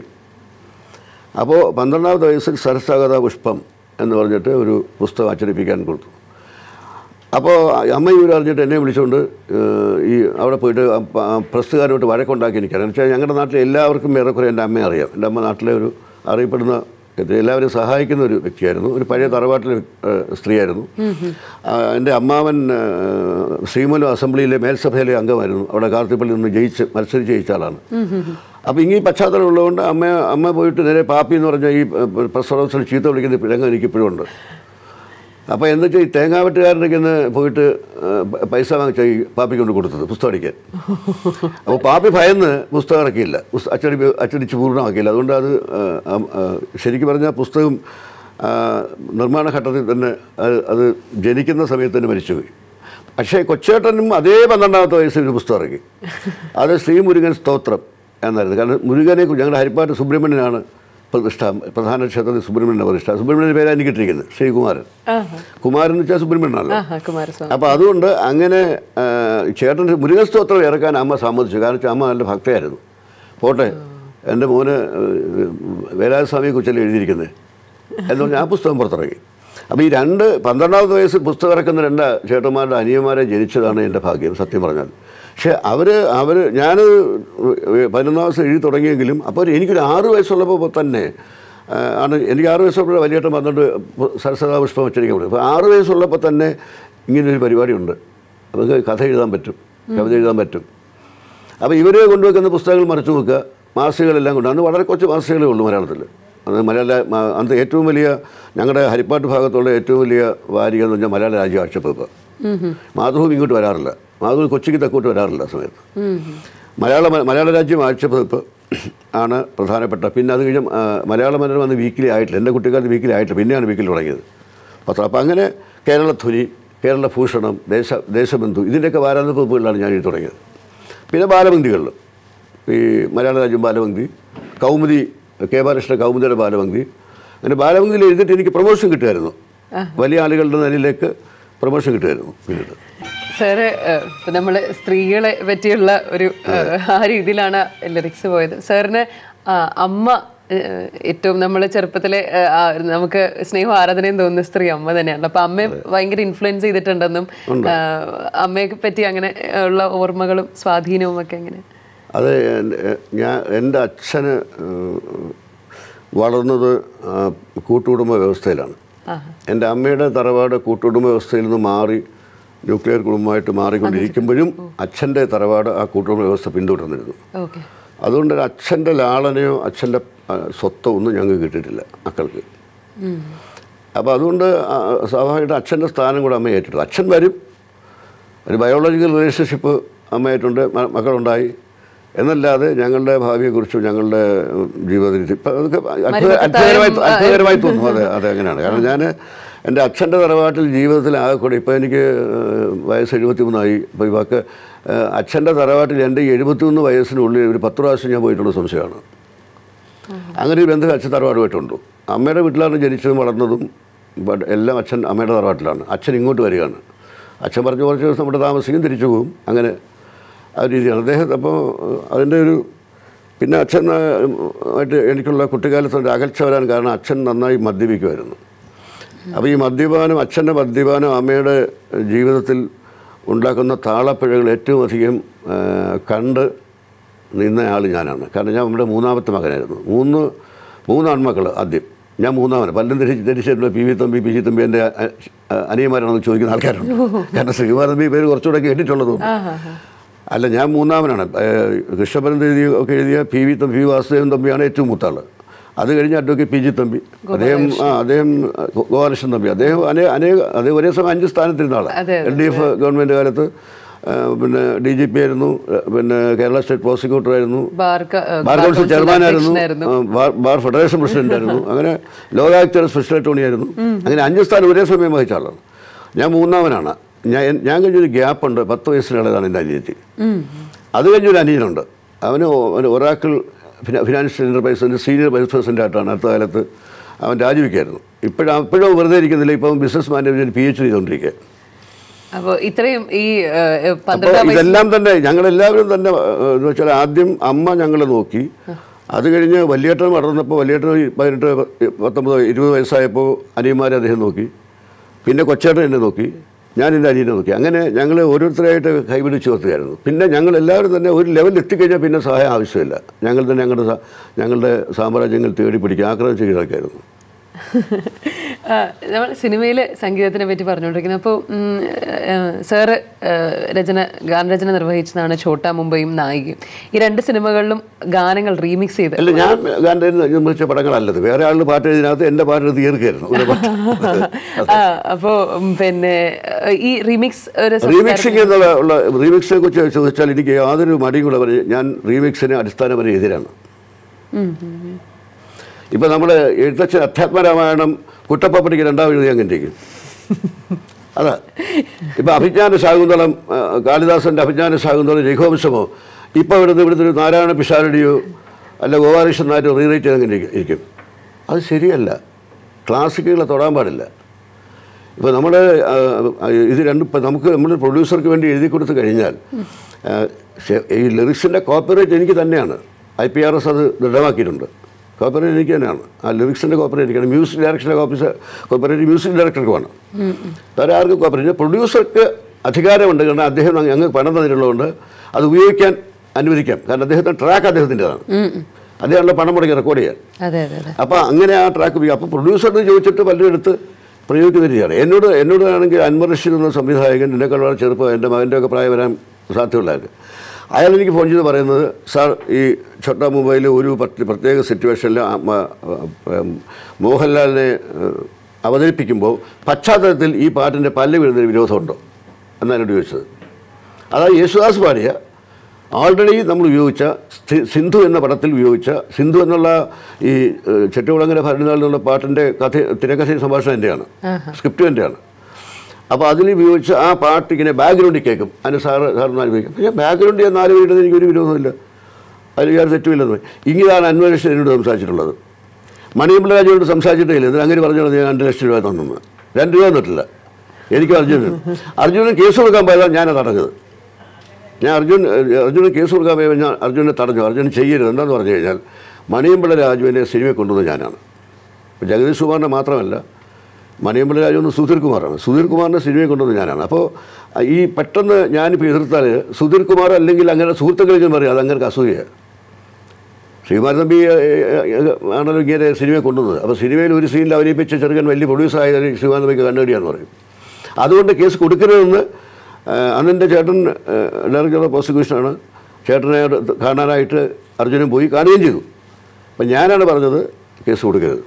അപ്പോൾ പന്ത്രണ്ടാമത്തെ വയസ്സിൽ സരസാഗത പുഷ്പം എന്ന് പറഞ്ഞിട്ട് ഒരു പുസ്തകം അച്ചടിപ്പിക്കാൻ കൊടുത്തു അപ്പോൾ അമ്മ ഇവർ അറിഞ്ഞിട്ട് എന്നെ വിളിച്ചുകൊണ്ട് ഏഹ്, ഈ അവിടെ പോയിട്ട് ആ പ- ആ പ്രസ്സുകാരോട്ട് വഴക്കുണ്ടാക്കി എനിക്കറിയാം എന്ന് വെച്ചാൽ ഞങ്ങളുടെ നാട്ടിൽ എല്ലാവർക്കും ഏറെക്കുറെ എൻ്റെ അമ്മയെ അറിയാം എൻ്റെ അമ്മ നാട്ടിലെ ഒരു അറിയപ്പെടുന്ന ഇത് എല്ലാവരും സഹായിക്കുന്ന ഒരു വ്യക്തിയായിരുന്നു ഒരു പഴയ തറവാട്ടിലെ ഏഹ്, സ്ത്രീയായിരുന്നു ആ, എൻ്റെ അമ്മാവൻ ഏഹ്, ശ്രീമലം അസംബ്ലിയിലെ മേൽസഭയിലെ അംഗമായിരുന്നു അവിടെ കാർത്തിപ്പള്ളിയിൽ നിന്ന് ജയിച്ച് മത്സരിച്ച് ജയിച്ച ആളാണ് അപ്പോൾ ഇങ്ങനെ പശ്ചാത്തലം ഉള്ളതുകൊണ്ട് അമ്മ അമ്മ പോയിട്ട് നേരെ പാപ്പി എന്ന് പറഞ്ഞ ഈ പ്രസ് ഹൗസിൽ ചീത്ത വിളിക്കുന്ന രംഗം എനിക്കിപ്പോഴും ഉണ്ട് അപ്പോൾ എന്താ വെച്ചാൽ ഈ തേങ്ങാവെട്ടുകാരൻ്റെ നിന്ന് പോയിട്ട് ആ, പ- പൈസ വാങ്ങിച്ച ഈ പാപ്പിക്ക് കൊണ്ട് കൊടുത്തത് പുസ്തകം അടിക്കാൻ അപ്പോൾ പാപ്പി ഭയന്ന് പുസ്തകം ഇറക്കിയില്ല പുസ്ത- അച്ചടി അച്ചടിച്ച് പൂർണ്ണമാക്കിയില്ല അതുകൊണ്ട് അത് ആ, ആ, ആ, ശരിക്കും പറഞ്ഞാൽ പുസ്തകം ആ, നിർമ്മാണ ഘട്ടത്തിൽ തന്നെ അത് അത് ജനിക്കുന്ന സമയത്ത് തന്നെ മരിച്ചുപോയി പക്ഷേ കൊച്ചേട്ടനും അതേ പന്ത്രണ്ടാമത്തെ വയസ്സിൽ ഒരു പുസ്തകം ഇറങ്ങി അത് ശ്രീമുരുകൻ സ്തോത്രം എന്നായിരുന്നു കാരണം മുരുകനെ കുറിച്ച് ഞങ്ങളുടെ ഹരിപ്പാട്ട് സുബ്രഹ്മണ്യനാണ് പ്രതിഷ്ഠ പ്രധാന ക്ഷേത്രത്തിൽ സുബ്രഹ്മണ്യൻ്റെ പ്രതിഷ്ഠ സുബ്രഹ്മണ്യൻ്റെ പേരാണ് എനിക്ക് ഇട്ടിരിക്കുന്നത് ശ്രീകുമാരൻ ആഹാ കുമാരൻ എന്ന് വെച്ചാൽ സുബ്രഹ്മണ്യനാണല്ലോ ആഹാ കുമാരസ്വാമി അപ്പോൾ അതുകൊണ്ട് അങ്ങനെ ആ, ചേട്ടൻ്റെ മുരുകൻ സ്തോത്രം ഇറക്കാൻ അമ്മ സമ്മതിച്ചു കാരണം വെച്ചാൽ അമ്മ നല്ല ഭക്തയായിരുന്നു പോട്ടെ എൻ്റെ മോന് വേലാസ്വാമിയെ കുറിച്ചല്ലേ എഴുതിയിരിക്കുന്നത് എന്ന് പറഞ്ഞാൽ ആ പുസ്തകം പുറത്തിറങ്ങി അപ്പോൾ ഈ രണ്ട് പന്ത്രണ്ടാമത്തെ വയസ്സിൽ പുസ്തകം ഇറക്കുന്ന രണ്ട് ചേട്ടന്മാരുടെ അനിയന്മാരെ ജനിച്ചതാണ് എൻ്റെ ഭാഗ്യം സത്യം പറഞ്ഞാൽ പക്ഷേ അവർ അവർ ഞാൻ പതിനൊന്നാം വയസ്സ് എഴുതി തുടങ്ങിയെങ്കിലും അപ്പോൾ എനിക്കൊരു ആറ് വയസ്സുള്ളപ്പോൾ തന്നെ ആ, ആണ് എനിക്ക് ആറ് വയസ്സുള്ളപ്പോൾ വലിയേട്ടൻ വന്നിട്ട് സരസ്വതാ പുഷ്പം വെച്ചിരിക്കാൻ പറ്റും അപ്പോൾ ആറ് വയസ്സുള്ളപ്പോൾ തന്നെ ഇങ്ങനൊരു പരിപാടിയുണ്ട് നമുക്ക് കഥ എഴുതാൻ പറ്റും കവിത എഴുതാൻ പറ്റും അപ്പോൾ ഇവർ കൊണ്ടുവെക്കുന്ന പുസ്തകങ്ങൾ മറിച്ച് നോക്കുക മാസികകളെല്ലാം കൊണ്ട് അന്ന് വളരെ കുറച്ച് മാസികകളേ ഉള്ളൂ മലയാളത്തിൽ അത് മലയാള മ- അന്ന് ഏറ്റവും വലിയ ഞങ്ങളുടെ ഹരിപ്പാട്ട് ഭാഗത്തുള്ള ഏറ്റവും വലിയ വാരിക എന്ന് പറഞ്ഞാൽ മലയാള രാജ്യ ആഴ്ചപ്പേപ്പർ മാതൃഭൂമി ഇങ്ങോട്ട് വരാറില്ല മാതൃഭൂമി കൊച്ചിക്ക് തെക്കോട്ട് വരാറില്ല ആ സമയത്ത് മലയാള മലയാള രാജ്യം ആഴ്ചപ്പതിപ്പ് ആണ് പ്രധാനപ്പെട്ട പിന്നെ അത് കഴിഞ്ഞ് ആ, മലയാള മനോരമ അന്ന് വീക്കിലി ആയിട്ടില്ല എൻ്റെ കുട്ടിക്കാലത്ത് വീക്കിലി ആയിട്ടില്ല പിന്നെയാണ് വീക്കിലി തുടങ്ങിയത് പത്രം അപ്പോൾ അങ്ങനെ കേരളധ്വനി കേരള ഭൂഷണം ദേശ ദേശബന്ധു ഇതിൻ്റെയൊക്കെ വാരാന്ത പതിപ്പുകളിലാണ് ഞാൻ എഴുതി തുടങ്ങിയത് പിന്നെ ബാലപംക്തികളിൽ ഈ മലയാള രാജ്യം ബാലപംക്തി കൗമുദി കെ ബാലകൃഷ്ണ കൗമുദിയുടെ ബാലപംക്തി അങ്ങനെ ബാലപംക്തിയിൽ എഴുതിയിട്ട് എനിക്ക് പ്രൊമോഷൻ കിട്ടുമായിരുന്നു വലിയ ആളുകളുടെ നിലയിലേക്ക് പ്രൊമോഷൻ കിട്ടുമായിരുന്നു പിന്നീട് സാറ് ഇപ്പം നമ്മൾ സ്ത്രീകളെ പറ്റിയുള്ള ഒരു ഏഹ്, ആ രീതിയിലാണ് ലിറിക്സ് പോയത് സാറിന് ആ, അമ്മ ഏഹ്, ഏറ്റവും നമ്മൾ ചെറുപ്പത്തിലെ ഏഹ്, ആ, നമുക്ക് സ്നേഹം ആരാധനയും തോന്നുന്ന സ്ത്രീ അമ്മ തന്നെയാണ് അപ്പം അമ്മയെ ഭയങ്കര ഇൻഫ്ലുവൻസ് ചെയ്തിട്ടുണ്ടെന്നും ഏഹ്, അമ്മയെ പറ്റി അങ്ങനെ ഉള്ള ഓർമ്മകളും സ്വാധീനവും ഒക്കെ എങ്ങനെ അത് എൻ- ഞാൻ എൻ്റെ അച്ഛന് ഏഹ്, വളർന്നത് ആ, കൂട്ടുകുടുംബ വ്യവസ്ഥയിലാണ് എൻ്റെ അമ്മയുടെ തറവാട് കൂട്ടുകുടുംബ വ്യവസ്ഥയിൽ നിന്ന് മാറി ന്യൂക്ലിയർ കുടുംബമായിട്ട് മാറിക്കൊണ്ടിരിക്കുമ്പോഴും അച്ഛൻ്റെ തറവാട് ആ കൂട്ടുകുടുംബ വ്യവസ്ഥ പിന്തുടർന്നിരുന്നു ഓക്കെ അതുകൊണ്ട് ഒരു അച്ഛൻ്റെ ലാളനയോ അച്ഛൻ്റെ ആ, സ്വത്തോ ഒന്നും ഞങ്ങൾക്ക് കിട്ടിയിട്ടില്ല മക്കൾക്ക് അപ്പോൾ അതുകൊണ്ട് ആ, സ്വാഭാവികമായിട്ട് അച്ഛൻ്റെ സ്ഥാനം കൂടെ അമ്മ ഏറ്റെടുത്തു അച്ഛൻ വരും ഒരു ബയോളജിക്കൽ റിലേഷൻഷിപ്പ് അമ്മയായിട്ടുണ്ട് മ- മക്കളുണ്ടായി എന്നല്ലാതെ ഞങ്ങളുടെ ഭാവിയെക്കുറിച്ചും ഞങ്ങളുടെ ഉം, ജീവിതത്തിൽ ഇപ്പം അതൊക്കെ അത്ഭുത- അത്ഭുതകരമായി അത്ഭുതകരമായി തോന്നും അതെ അതെ അങ്ങനെയാണ് കാരണം ഞാൻ എൻ്റെ അച്ഛൻ്റെ തറവാട്ടിൽ ജീവിതത്തിൽ ആകെ കൂടെ ഇപ്പോൾ എനിക്ക് ഏഹ്, വയസ്സ് എഴുപത്തി മൂന്നായി അപ്പോൾ ഇവക്ക് അച്ഛൻ്റെ തറവാട്ടിൽ എൻ്റെ എഴുപത്തിമൂന്ന് വയസ്സിനുള്ളിൽ ഒരു പത്ത് പ്രാവശ്യം ഞാൻ പോയിട്ടുള്ള സംശയമാണ് അങ്ങനെ ഒരു ബന്ധം അച്ഛൻ തറവാടുമായിട്ടുണ്ട് അമ്മയുടെ വീട്ടിലാണ് ജനിച്ചതും വളർന്നതും ബട്ട് എല്ലാം അച്ഛൻ അമ്മയുടെ തറവാട്ടിലാണ് അച്ഛൻ ഇങ്ങോട്ട് വരികയാണ് അച്ഛൻ പറഞ്ഞ് കുറച്ച് ദിവസം ഇവിടെ താമസിക്കും തിരിച്ചു പോകും അങ്ങനെ ആ ഒരു രീതിയാണ് അദ്ദേഹം അപ്പോൾ അതിൻ്റെ ഒരു പിന്നെ അച്ഛൻ ആ, ആയിട്ട് എനിക്കുള്ള കുട്ടിക്കാലത്ത് ഒരു അകൽച്ച വരാൻ കാരണം അച്ഛൻ നന്നായി മദ്യപിക്കുമായിരുന്നു അപ്പോൾ ഈ മദ്യപാനം അച്ഛൻ്റെ മദ്യപാനം അമ്മയുടെ ജീവിതത്തിൽ ഉണ്ടാക്കുന്ന താളപ്പിഴകൾ ഏറ്റവും അധികം ആ, കണ്ട് നിന്ന ആൾ ഞാനാണ് കാരണം ഞാൻ നമ്മുടെ മൂന്നാമത്തെ മകനായിരുന്നു മൂന്ന് മൂന്ന് ആൺമക്കൾ ആദ്യം ഞാൻ മൂന്നാമൻ പലരും ധരിച്ച് ധരിച്ചിട്ടുണ്ട് P V Thampi P G Thampi എൻ്റെ അ- അ- അനിയന്മാരാണെന്ന് ചോദിക്കുന്ന ആൾക്കാരുണ്ട് കാരണം ശ്രീകുമാർ തമ്പി പേര് കുറച്ചുകൂടെ കേട്ടിട്ടുള്ളതും അല്ല ഞാൻ മൂന്നാമനാണ് ഏഹ് കൃഷ്ണപരൻ എഴുതിയ ഒക്കെ എഴുതിയ P V Thampi P Vasudevan തമ്പിയാണ് ഏറ്റവും മൂത്ത ആൾ അത് കഴിഞ്ഞ് അഡ്വക്കേറ്റ് പി ജി തമ്പി അദ്ദേഹം ആ അദ്ദേഹം ഗോ- ഗോപാലകൃഷ്ണൻ തമ്പി അദ്ദേഹം അനേക അനേക അത് ഒരേ സമയം അഞ്ച് സ്ഥാനത്തിരുന്ന അതെ, ആളാണ് എൽ ഡി എഫ് ഗവൺമെൻറ് കാലത്ത് ആ, പിന്നെ ഡി ജി പി ആയിരുന്നു പിന്നെ കേരള സ്റ്റേറ്റ് പ്രോസിക്യൂട്ടർ ആയിരുന്നു ബാർ ക- ഏഹ്, ബാർ കൗൺസിൽ കൗൺസിൽ ചെയർമാനായിരുന്നു അധ്യക്ഷനായിരുന്നു. ആ, ബാർ ബാർ ഫെഡറേഷൻ പ്രസിഡന്റ് ആയിരുന്നു അങ്ങനെ ലോകായുക്തർ സ്പെഷ്യൽ അറ്റോർണി ആയിരുന്നു അങ്ങനെ അഞ്ച് സ്ഥാനം ഒരേ സമയം വഹിച്ച ആളാണ് ഞാൻ മൂന്നാമനാണ് ഞാൻ എൻ- ഞാൻ കഴിഞ്ഞൊരു ഗ്യാപ്പുണ്ട് പത്ത് വയസ്സിനുള്ളതാണ് എൻ്റെ അനിയത്തി അത് കഴിഞ്ഞൊരു അനിയനുണ്ട് അവന് ഒ- അവന് ഒറാക്കിൾ ഫിനാ- ഫിനാൻഷ്യൽ എൻ്റർപ്രൈസിൻ്റെ സീനിയർ വൈസ് പ്രസിഡൻ്റ് ആയിട്ടാണ് അടുത്ത കാലത്ത് അവൻ രാജിവെക്കായിരുന്നു ഇപ്പോഴും അപ്പോഴും വെറുതെ ഇരിക്കുന്നില്ല ഇപ്പം business management P H D ചെയ്തുകൊണ്ടിരിക്കുക അപ്പോൾ ഇത്രയും ഈ ഏഹ്, ഏഹ്, അപ്പോൾ പന്ത്രണ്ടാം വയസ്സിൽ ഇതെല്ലാം തന്നെ ഞങ്ങളെല്ലാവരും തന്നെ ഏഹ്, എന്ന് വെച്ചാൽ ആദ്യം അമ്മ ഞങ്ങളെ നോക്കി അത് കഴിഞ്ഞ് വലിയേട്ടൻ വളർന്നപ്പോൾ വലിയേട്ടൻ ഈ പതിനെട്ട് പ- പത്തൊമ്പത് ഇരുപത് വയസ്സായപ്പോൾ അനിയന്മാരെ അദ്ദേഹം നോക്കി പിന്നെ കൊച്ചേട്ടൻ എന്നെ നോക്കി ഞാൻ എൻ്റെ അനിയനെ നോക്കി അങ്ങനെ ഞങ്ങൾ ഓരോരുത്തരായിട്ട് കൈപിടിച്ച് നിർത്തുകയായിരുന്നു പിന്നെ ഞങ്ങൾ എല്ലാവരും തന്നെ ഒരു ലെവലിൽ എത്തിക്കഴിഞ്ഞാൽ പിന്നെ സഹായം ആവശ്യമില്ല ഞങ്ങൾ തന്നെ ഞങ്ങളുടെ സ- ഞങ്ങളുടെ സാമ്രാജ്യങ്ങൾ തേടി പിടിക്കുക ആക്രമിച്ച് കീഴടക്കായിരുന്നു ആ, നമ്മൾ സിനിമയിൽ സംഗീതത്തിനെ പറ്റി പറഞ്ഞുകൊണ്ടിരിക്കുന്നത് അപ്പോൾ സാറ് രചന ഗാനരചന നിർവഹിച്ചതാണ് ഛോട്ടാ മുംബൈയും നായികയും ഈ രണ്ട് സിനിമകളിലും ഗാനങ്ങൾ റീമിക്സ് ചെയ്ത് അല്ല ഞാൻ ഗാൻ്റെ നിർമ്മിച്ച പടങ്ങളല്ലത് വേറെ ആളുടെ പാട്ട് എഴുതിനകത്ത് എൻ്റെ പാട്ട് തീർക്കുകയായിരുന്നു ഒരു പാട്ട് ആ, അപ്പോ ഉം, പിന്നെ ഏഹ്, ഈ റീമിക്സ് ഒരു സംസ്കാരം- റീമിക്സിങ് എന്നുള്ള ഉള്ള റീമിക്സിനെ കുറിച്ച് ചോദിച്ചാൽ എനിക്ക് യാതൊരു മടിയും കൂടെ പറഞ്ഞ് ഞാൻ റീമിക്സിന് അടിസ്ഥാനപരം എതിരാണ് ഇപ്പം നമ്മൾ എഴുത്തച്ഛൻ അധ്യാത്മരാമായണം കുട്ടപ്പപ്പടിക്ക് രണ്ടാം എഴുതി അങ്ങനെ ഇരിക്കും അതാ ഇപ്പം അഭിജ്ഞാന ശാകുന്തളം ആ, കാളിദാസൻ്റെ അഭിജ്ഞാന ശാകുന്തളം രഘുവംശമോ ഇപ്പോൾ ഇവിടുന്ന് ഇവിടുന്ന് ഒരു നാരായണ പിഷാരടിയോ അല്ല ഗോപാലകൃഷ്ണൻ നായരോ റീറൈറ്റ് ചെയ്തെങ്ങനെ ഇരിക്കും- ഇരിക്കും അത് ശരിയല്ല ക്ലാസിക്കുകളെ തൊടാൻ പാടില്ല ഇപ്പോൾ നമ്മൾ ഇത് രണ്ടും ഇപ്പം നമുക്ക് നമ്മൾ പ്രൊഡ്യൂസർക്ക് വേണ്ടി എഴുതി കൊടുത്തു കഴിഞ്ഞാൽ ആ, ശ- ഈ ലിറിക്സിൻ്റെ കോപ്പറേറ്റ് എനിക്ക് തന്നെയാണ് ഐ പി ആർ എസ് അത് ദൃഢമാക്കിയിട്ടുണ്ട് കോപ്പറേറ്റ് എനിക്ക് തന്നെയാണ് ആ ലിറിക്സിൻ്റെ കോപ്പറേറ്റ് എനിക്കാണ് മ്യൂസിക് ഡയറക്ഷൻ്റെ കോപ്പീസ് കോപ്പറേറ്റ് മ്യൂസിക് ഡയറക്ടർക്ക് വേണം വേറെ ആർക്കും കോപ്പറേറ്റ് പ്രൊഡ്യൂസർക്ക് അധികാരമുണ്ട് കാരണം അദ്ദേഹം ഞങ്ങൾക്ക് പണം തന്നിട്ടുള്ളതുകൊണ്ട് അത് ഉപയോഗിക്കാൻ അനുവദിക്കാം കാരണം അദ്ദേഹത്തിൻ്റെ ട്രാക്ക് അദ്ദേഹത്തിൻ്റെതാണ് അദ്ദേഹമുള്ള പണം മുടക്കി റെക്കോർഡ് ചെയ്യാൻ അതെ അതെ അതെ അപ്പോൾ അങ്ങനെ ആ ട്രാക്ക് ഉപയോഗിക്കും അപ്പോൾ പ്രൊഡ്യൂസറിന് ചോദിച്ചിട്ട് പലരും എടുത്ത് പ്രയോഗിക്കുന്ന രീതിയാണ് എന്നോട് എന്നോട് ആണെങ്കിൽ അൻവർ റഷീദ് എന്ന സംവിധായകൻ എന്നെക്കാൾ വളരെ ചെറുപ്പം എൻ്റെ മകൻ്റെ ഒക്കെ പ്രായം വരാൻ സാധ്യതയുള്ളായിരുന്നു അയാൾ എനിക്ക് ഫോൺ ചെയ്ത് പറയുന്നത് സാർ ഈ ഛോട്ടാ മുംബൈയിൽ ഒരു പറ്റ് പ്രത്യേക സിറ്റുവേഷനിൽ മോഹൻലാലിനെ ഏഹ്, അവതരിപ്പിക്കുമ്പോൾ പശ്ചാത്തലത്തിൽ ഈ പാട്ടിൻ്റെ പല്ല് വീഴുന്നതിന് വിരോധമുണ്ടോ എന്നാണ് എന്നോട് ചോദിച്ചത് അതായത് യേശുദാസ് പാടിയ ഓൾറെഡി നമ്മൾ ഉപയോഗിച്ച സ്ഥി- സിന്ധു എന്ന പടത്തിൽ ഉപയോഗിച്ച സിന്ധു എന്നുള്ള ഈ ഏഹ്, ചെട്ടുകുളങ്ങര ഭരണനാൾ എന്നുള്ള പാട്ടിൻ്റെ കഥ തിരക്കഥയും സംഭാഷണം എൻ്റെയാണ് സ്ക്രിപ്റ്റും എൻ്റെയാണ് അപ്പോൾ അതിൽ ഉപയോഗിച്ച ആ പാട്ട് ഇങ്ങനെ ബാക്ക്ഗ്രൗണ്ടിൽ കേൾക്കും അതിന് സാറ് സാറിന് അനുഭവിക്കും പക്ഷേ ബാക്ക്ഗ്രൗണ്ടിൽ നാല് വീടുന്നത് എനിക്കൊരു വിരോധമില്ല അതിൽ യാതൊരു തെറ്റുമില്ലെന്ന് പറയും. ഇങ്ങനെയാണ് അന്വേഷണം എന്നോട് സംസാരിച്ചിട്ടുള്ളത് മണിയമ്പിള്ള രാജുവിനോട് സംസാരിച്ചിട്ടില്ല എന്നിട്ട് അങ്ങനെ പറഞ്ഞോളൂ ഞാൻ രണ്ട് ലക്ഷം രൂപ തന്നു രണ്ട് രൂപ തന്നിട്ടില്ല എനിക്ക് അർജുനൻ അർജുനൻ കേസ് കൊടുക്കാൻ പോയതാണ് ഞാനത് തടഞ്ഞത് ഞാൻ അർജുൻ അർജുനൻ കേസ് കൊടുക്കാൻ പോയപ്പോൾ ഞാൻ അർജുനെ തടഞ്ഞു അർജുൻ ചെയ്യരുത് എന്താണെന്ന് പറഞ്ഞു കഴിഞ്ഞാൽ മണിയമ്പിള്ള രാജുവിനെ സിനിമയിൽ കൊണ്ടുവന്നത് ഞാനാണ് ഇപ്പോൾ ജഗദീഷ് കുമാറിനെ മാത്രമല്ല മണിയമ്പിള്ള രാജു എന്ന് സുധീർ കുമാറാണ് സുധീർ കുമാറിനെ സിനിമയിൽ കൊണ്ടുവന്നത് ഞാനാണ് അപ്പോൾ ഈ പെട്ടെന്ന് ഞാനിപ്പോൾ എതിർത്താൽ സുധീർ കുമാർ അല്ലെങ്കിൽ അങ്ങനെ സുഹൃത്തുക്കളെങ്കിലും പറയും അത് അങ്ങനെ അസൂയയാണ് ശ്രീകുമാരൻ തമ്പി ഏ, ഏ, ആണല്ലോ ഇങ്ങനെ സിനിമയെ കൊണ്ടുവന്നത് അപ്പോൾ സിനിമയിൽ ഒരു സീനിൽ അവതരിപ്പിച്ച ചെറുക്കൻ വലിയ പ്രൊഡ്യൂസർ ആയത് ശ്രീകുമാരൻ തമ്പിക്ക് കണ്ടുപിടിയാന്ന് പറയും അതുകൊണ്ട് കേസ് കൊടുക്കരുതെന്ന് ആ, അന്ന് എൻ്റെ ചേട്ടൻ ഡയറക്ടർ ഓഫ് പ്രോസിക്യൂഷനാണ് ചേട്ടനെ കാണാനായിട്ട് അർജുനൻ പോയി കാണുകയും ചെയ്തു അപ്പം ഞാനാണ് പറഞ്ഞത് കേസ് കൊടുക്കരുത്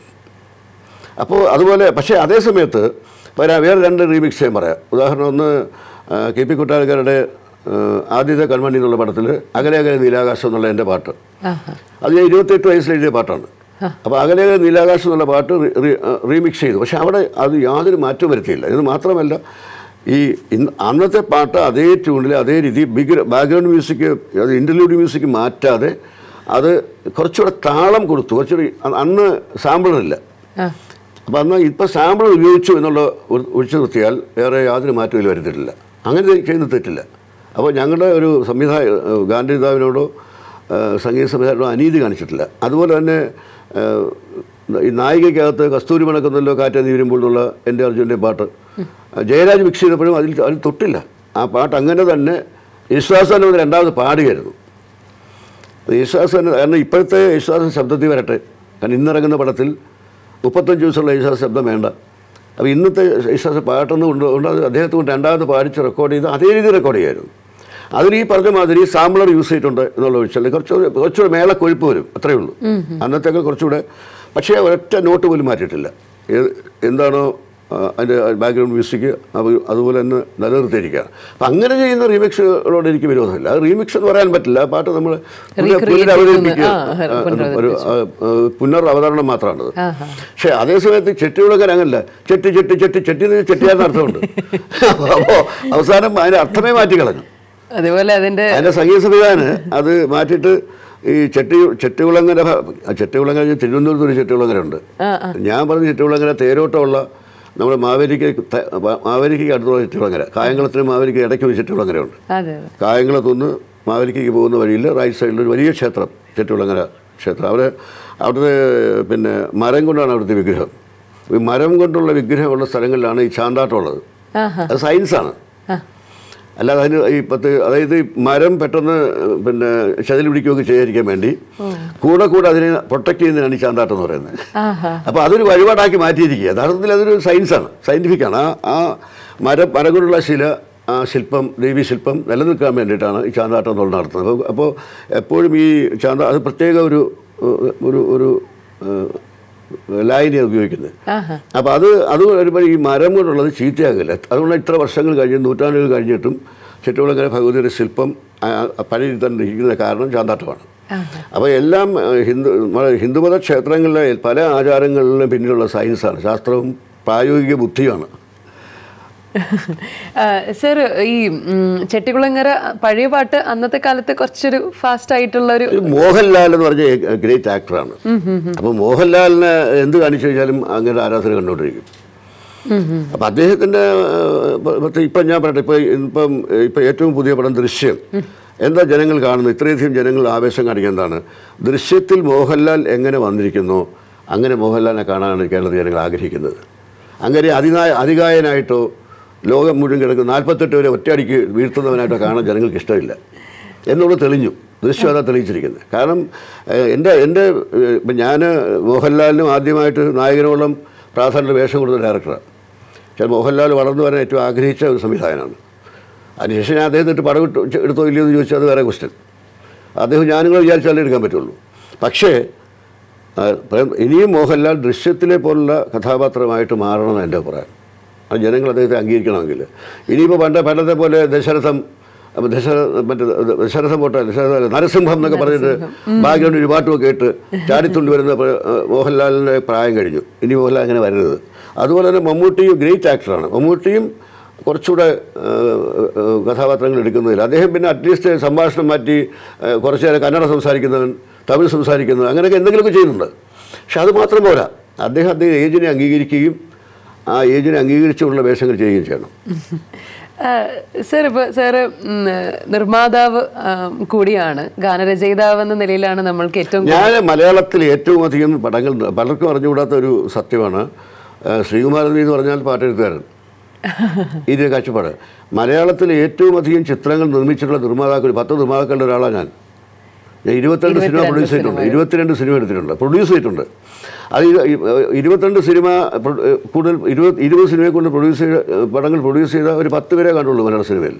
അപ്പോൾ അതുപോലെ പക്ഷേ അതേ സമയത്ത് വരാ വേറെ രണ്ട് റീമിക്സ് ഞാൻ പറയാം ഉദാഹരണം ഒന്ന് ആ, കെ പി കുട്ടാരക്കാരുടെ ആ, ആദ്യത്തെ കൺമണി എന്നുള്ള പടത്തിൽ അകലെ അകലെ നീലാകാശം എന്നുള്ള എൻ്റെ പാട്ട് ആഹാ. അത് ഞാൻ ഇരുപത്തെട്ട് വയസ്സിൽ എഴുതിയ പാട്ടാണ് അപ്പോൾ അകലെ അകലെ നീലാകാശം എന്നുള്ള പാട്ട് റീ- റീ- റീമിക്സ് ചെയ്തു പക്ഷേ അവിടെ അത് യാതൊരു മാറ്റവും വരുത്തിയില്ല ഇത് മാത്രമല്ല ഈ ഇന്ന് അന്നത്തെ പാട്ട് അതേ ട്യൂണിൽ അതേ രീതി ബിഗ് ബാക്ക്ഗ്രൗണ്ട് മ്യൂസിക് അത് ഇൻ്റർലൂഡ് മ്യൂസിക് മാറ്റാതെ അത് കുറച്ചുകൂടെ താളം കൊടുത്തു കുറച്ചുകൂടി അ- അന്ന് സാമ്പിളില്ല ആ അപ്പം അന്ന് ഇപ്പോൾ സാമ്പിൾ ഉപയോഗിച്ചു എന്നുള്ള ഒ- ഒഴിച്ചു നിർത്തിയാൽ വേറെ യാതൊരു മാറ്റവും ഇതിൽ വരുത്തിയിട്ടില്ല അങ്ങനെ ചെയ്യുന്ന തെറ്റില്ല അപ്പോൾ ഞങ്ങളുടെ ഒരു സംവിധായ ഏഹ് ഗാന്ധിതാവിനോടോ ഏഹ് സംഗീത സംവിധായകനോടോ അനീതി കാണിച്ചിട്ടില്ല അതുപോലെ തന്നെ ഏഹ് ഈ നായികയ്ക്കകത്ത് കസ്തൂരി മണക്കുന്നല്ലോ കാറ്റ് നീ വരുമ്പോൾ എന്നുള്ള എൻ്റെ അർജുൻ്റെ പാട്ട് ജയരാജ് മിക്സ് ചെയ്തപ്പോഴും അതിൽ അതിൽ തൊട്ടില്ല ആ പാട്ട് അങ്ങനെ തന്നെ വിശ്വാസം വന്ന് രണ്ടാമത് പാടുകയായിരുന്നു യേശുദാസൻ കാരണം ഇപ്പോഴത്തെ യേശുദാസൻ ശബ്ദത്തിൽ വരട്ടെ കാരണം ഇന്നിറങ്ങുന്ന പടത്തിൽ മുപ്പത്തഞ്ച് ദിവസമുള്ള യേശുദാസ് ശബ്ദം വേണ്ട അപ്പോൾ ഇന്നത്തെ യേശുദാസ് പാട്ടൊന്നും കൊണ്ട് കൊണ്ട് അത് അദ്ദേഹത്തെ കൊണ്ട് രണ്ടാമത് പാടിച്ച് റെക്കോർഡ് ചെയ്ത് അതേ രീതിയിൽ റെക്കോർഡ് ചെയ്യായിരുന്നു അതിൽ ഈ പറഞ്ഞ മാതിരി സാമ്പിളർ യൂസ് ചെയ്തിട്ടുണ്ട് എന്നുള്ള ഒഴിച്ചാൽ കുറച്ചുകൂടെ കുറച്ചുകൂടെ മേള കൊഴുപ്പ് വരും അത്രയേ ഉള്ളൂ അന്നത്തേക്ക് കുറച്ചുകൂടെ പക്ഷേ ഒരൊറ്റ നോട്ട് പോലും മാറ്റിയിട്ടില്ല ഏത് എന്താണോ ആ, അതിൻ്റെ ബാക്ക്ഗ്രൗണ്ട് മ്യൂസിക് അത് അതുപോലെ തന്നെ നിലനിർത്തിയിരിക്കുകയാണ് അപ്പം അങ്ങനെ ചെയ്യുന്ന റീമിക്സുകളോട് എനിക്ക് വിരോധമില്ല അത് റീമിക്സ് എന്ന് പറയാൻ പറ്റില്ല ആ പാട്ട് നമ്മൾ Recreate പുനരവതരിപ്പിക്കുക ചെയ്യുന്ന, ആ, പുനരവതരിപ്പിച്ചു. ഒരു ആ, ആ, പുനരവതരണം മാത്രമാണത് ആഹാ. പക്ഷേ അതേ സമയത്ത് ചെട്ടിയുള്ളവർ അങ്ങനല്ല ചെട്ടി ചെട്ടി ചെട്ടി ചെട്ടി എന്ന് ചെട്ടിയാന്ന് അർത്ഥമുണ്ട് അപ്പോൾ അവസാനം അതിൻ്റെ അർത്ഥമേ മാറ്റി കളഞ്ഞു അതുപോലെ അതിന്റെ അതിൻ്റെ സംഗീത സംവിധാനം അത് മാറ്റിയിട്ട് ഈ ചെട്ടി ചെട്ടികുളങ്ങര ഭ- ആ ചെട്ടികുളങ്ങര തിരുവനന്തപുരത്ത് ഒരു ചെട്ടികുളങ്ങര ഉണ്ട് ആ ആ ഞാൻ പറഞ്ഞ ചെട്ടികുളങ്ങര തേരോട്ടമുള്ള നമ്മുടെ മാവേലിക്ക് ത- മാവേലിക്ക് അടുത്തുള്ള ചെട്ടികുളങ്ങര കായംകുളത്തിന് മാവേലിക്ക് ഇടയ്ക്ക് ഒരു ചെട്ടികുളങ്ങരയുണ്ട് അതെ അതെ കായംകുളത്തുനിന്ന് മാവേലിക്കേക്ക് പോകുന്ന വഴിയിൽ റൈറ്റ് സൈഡിൽ ഒരു വലിയ ക്ഷേത്രം ചെട്ടികുളങ്ങര ക്ഷേത്രം അവിടെ അവിടുത്തെ പിന്നെ മരം കൊണ്ടാണ് അവിടുത്തെ വിഗ്രഹം ഈ മരം കൊണ്ടുള്ള വിഗ്രഹമുള്ള സ്ഥലങ്ങളിലാണ് ഈ ചാന്താട്ടം ഉള്ളത് ആഹാ അത് സയൻസാണ് ആ അല്ലാതെ അതിന് ഈ പത്ത് അതായത് ഈ മരം പെട്ടെന്ന് പിന്നെ ചതിൽ പിടിക്കുകയൊക്കെ ചെയ്യാതിരിക്കാൻ വേണ്ടി കൂടെ കൂടെ അതിനെ പ്രൊട്ടക്ട് ചെയ്യുന്നതിനാണ് ഈ ചാന്താട്ടം എന്ന് പറയുന്നത് ആഹാ അപ്പോൾ അതൊരു വഴിപാടാക്കി മാറ്റിയിരിക്കുക യഥാർത്ഥത്തിൽ അതൊരു സയൻസാണ് സയൻറ്റിഫിക്കാണ് ആ ആ മരം മരം കൊണ്ടുള്ള ശില ആ ശില്പം ദേവീ ശില്പം നിലനിൽക്കാൻ വേണ്ടിയിട്ടാണ് ഈ ചാന്താട്ടം എന്നുള്ളത് നടത്തുന്നത് അപ്പോൾ അപ്പോൾ എപ്പോഴും ഈ ചാന്ത അത് പ്രത്യേക ഒരു ഏഹ്, ഒരു ഒരു ലായനിയാണ് ഉപയോഗിക്കുന്നത് ആഹാ അപ്പോൾ അത് അത് വരുമ്പോൾ ഈ മരം കൊണ്ടുള്ളത് ചീത്തയാകില്ല അതുകൊണ്ട് ഇത്ര വർഷങ്ങൾ കഴിഞ്ഞ് നൂറ്റാണ്ടുകൾ കഴിഞ്ഞിട്ടും ചുറ്റുവിളങ്ങര ഭഗവതിയുടെ ശില്പം ആ, ആ, പഴയ രീതിയിൽ തന്നെ ഇരിക്കുന്ന കാരണം ചാന്താട്ടമാണ് ആഹാ അപ്പോൾ എല്ലാം ഏഹ്, ഹിന്ദു നമ്മുടെ ഹിന്ദുമത ക്ഷേത്രങ്ങളിലെ പല ആചാരങ്ങളിലും പിന്നിലുള്ള സയൻസാണ് ശാസ്ത്രവും പ്രായോഗിക ബുദ്ധിയുമാണ് സർ ഈ ഉം, ചെട്ടികുളങ്ങര പഴയ പാട്ട് അന്നത്തെ കാലത്ത് കുറച്ചൊരു ഫാസ്റ്റ് ആയിട്ടുള്ള ഒരു ഒരു മോഹൻലാൽ എന്ന് പറഞ്ഞ ഗ്രേറ്റ് ആക്ടറാണ് അപ്പോൾ മോഹൻലാലിനെ എന്ത് കാണിച്ചു കഴിഞ്ഞാലും അങ്ങനെ ആരാധന കണ്ടുകൊണ്ടിരിക്കും അപ്പം അദ്ദേഹത്തിൻ്റെ ഇപ്പം ഞാൻ പറയട്ടെ ഇപ്പം ഇപ്പം ഇപ്പം ഏറ്റവും പുതിയ പടം ദൃശ്യം എന്താ ജനങ്ങൾ കാണുന്നത് ഇത്രയധികം ജനങ്ങൾ ആവേശം കാണിക്കുക എന്താണ് ദൃശ്യത്തിൽ മോഹൻലാൽ എങ്ങനെ വന്നിരിക്കുന്നു അങ്ങനെ മോഹൻലാലിനെ കാണാനാണ് കേരളത്തിൽ ജനങ്ങൾ ആഗ്രഹിക്കുന്നത് അങ്ങനെ അതിനായ അതികായനായിട്ടോ ലോകം മുഴുവൻ കിടക്കുന്ന നാൽപ്പത്തെട്ട് വരെ ഒറ്റയടിക്ക് വീഴ്ത്തുന്നവനായിട്ടോ കാണാൻ ജനങ്ങൾക്ക് ഇഷ്ടമില്ല എന്നുള്ളത് തെളിഞ്ഞു ദൃശ്യം അതാ തെളിയിച്ചിരിക്കുന്നത് കാരണം ഏഹ്, എൻ്റെ എൻ്റെ ഏഹ്, ഇപ്പം ഞാൻ മോഹൻലാലിനും ആദ്യമായിട്ട് നായകനോളം പ്രാധാന്യ വേഷം കൊടുത്ത ഡയറക്ടറാണ് പക്ഷേ മോഹൻലാൽ വളർന്നു വരാൻ ഏറ്റവും ആഗ്രഹിച്ച ഒരു സംവിധായകനാണ് അതിനുശേഷം ഞാൻ അദ്ദേഹത്തിട്ട് പടം ഇട്ടു എടുത്തോ ഇല്ലയോ എന്ന് ചോദിച്ചാൽ അത് വേറെ ക്വസ്റ്റ്യൻ അദ്ദേഹം ഞാനുങ്ങൾ വിചാരിച്ചാലേ എടുക്കാൻ പറ്റുള്ളൂ പക്ഷേ ആ, പ്രേം- ഇനിയും മോഹൻലാൽ ദൃശ്യത്തിലെ പോലുള്ള കഥാപാത്രമായിട്ട് മാറണമെന്ന് എൻ്റെ അഭിപ്രായം അത് ജനങ്ങൾ അദ്ദേഹത്തെ അംഗീകരിക്കണമെങ്കിൽ ഇനിയിപ്പോൾ പണ്ട് പണ്ടത്തെ പോലെ ദശരഥം അപ്പൊ ദശര മറ്റേ ദശരഥം പോട്ടെ ദശരഥ അല്ല, നരസിംഹം എന്നൊക്കെ പറഞ്ഞിട്ട് ബാക്ക്ഗ്രൗണ്ട് ഒരു പാട്ടുമൊക്കെ ഇട്ട് ചാടിത്തുള്ളി വരുന്ന പ- ആ, മോഹൻലാലിൻ്റെ പ്രായം കഴിഞ്ഞു ഇനി മോഹൻലാൽ അങ്ങനെ വരരുത് അതുപോലെ തന്നെ മമ്മൂട്ടിയും ഗ്രേറ്റ് ആക്ടറാണ് മമ്മൂട്ടിയും കുറച്ചുകൂടെ ആ, ആ, കഥാപാത്രങ്ങൾ എടുക്കുന്നതിൽ അദ്ദേഹം പിന്നെ അറ്റ്ലീസ്റ്റ് സംഭാഷണം മാറ്റി ആ, കുറച്ച് നേരം കന്നഡ സംസാരിക്കുന്നവൻ തമിഴ് സംസാരിക്കുന്നവൻ അങ്ങനെയൊക്കെ എന്തെങ്കിലുമൊക്കെ ചെയ്യുന്നുണ്ട് പക്ഷെ അത് മാത്രം പോരാ അദ്ദേഹം അദ്ദേഹം ഏജിനെ അംഗീകരിക്കുകയും ആ ഏജിനെ അംഗീകരിച്ചുകൊണ്ടുള്ള വേഷങ്ങൾ ചെയ്യുകയും ചെയ്യണം സർ ഇപ്പോൾ സാറ് ഉം, നിർമ്മാതാവ് ആ, കൂടിയാണ് ഗാനരചയിതാവ് എന്ന നിലയിലാണ് നമ്മൾക്ക് ഏറ്റവും ഞാൻ മലയാളത്തിൽ ഏറ്റവും അധികം പടങ്ങൾ പലർക്കും അറിഞ്ഞുകൂടാത്ത ഒരു സത്യമാണ് ആ, ശ്രീകുമാരൻ എന്ന് പറഞ്ഞാൽ പാട്ടെഴുത്തുകാരൻ ഇത് കാഴ്ചപ്പാട് മലയാളത്തിൽ ഏറ്റവും അധികം ചിത്രങ്ങൾ നിർമ്മിച്ചിട്ടുള്ള നിർമ്മാതാക്കൾ പത്ത് നിർമ്മാതാക്കളുടെ ഒരാളാണ് ഞാൻ ഞാൻ ഇരുപത്തിരണ്ട് സിനിമ പ്രൊഡ്യൂസ് ചെയ്തിട്ടുണ്ട് ഇരുപത്തിരണ്ട് സിനിമ എടുത്തിട്ടുണ്ട് പ്രൊഡ്യൂസ് ചെയ്തിട്ടുണ്ട് അത് ഇ- ഇ- ഇരുപത്തിരണ്ട് സിനിമ പ്രൊ- കൂടുതൽ ഇരുപത് ഇരുപത് സിനിമയെ കൊണ്ട് പ്രൊഡ്യൂസ് ചെയ്ത പടങ്ങൾ പ്രൊഡ്യൂസ് ചെയ്ത ഒരു പത്ത് പേരെ കണ്ടുള്ളൂ മലയാള സിനിമയിൽ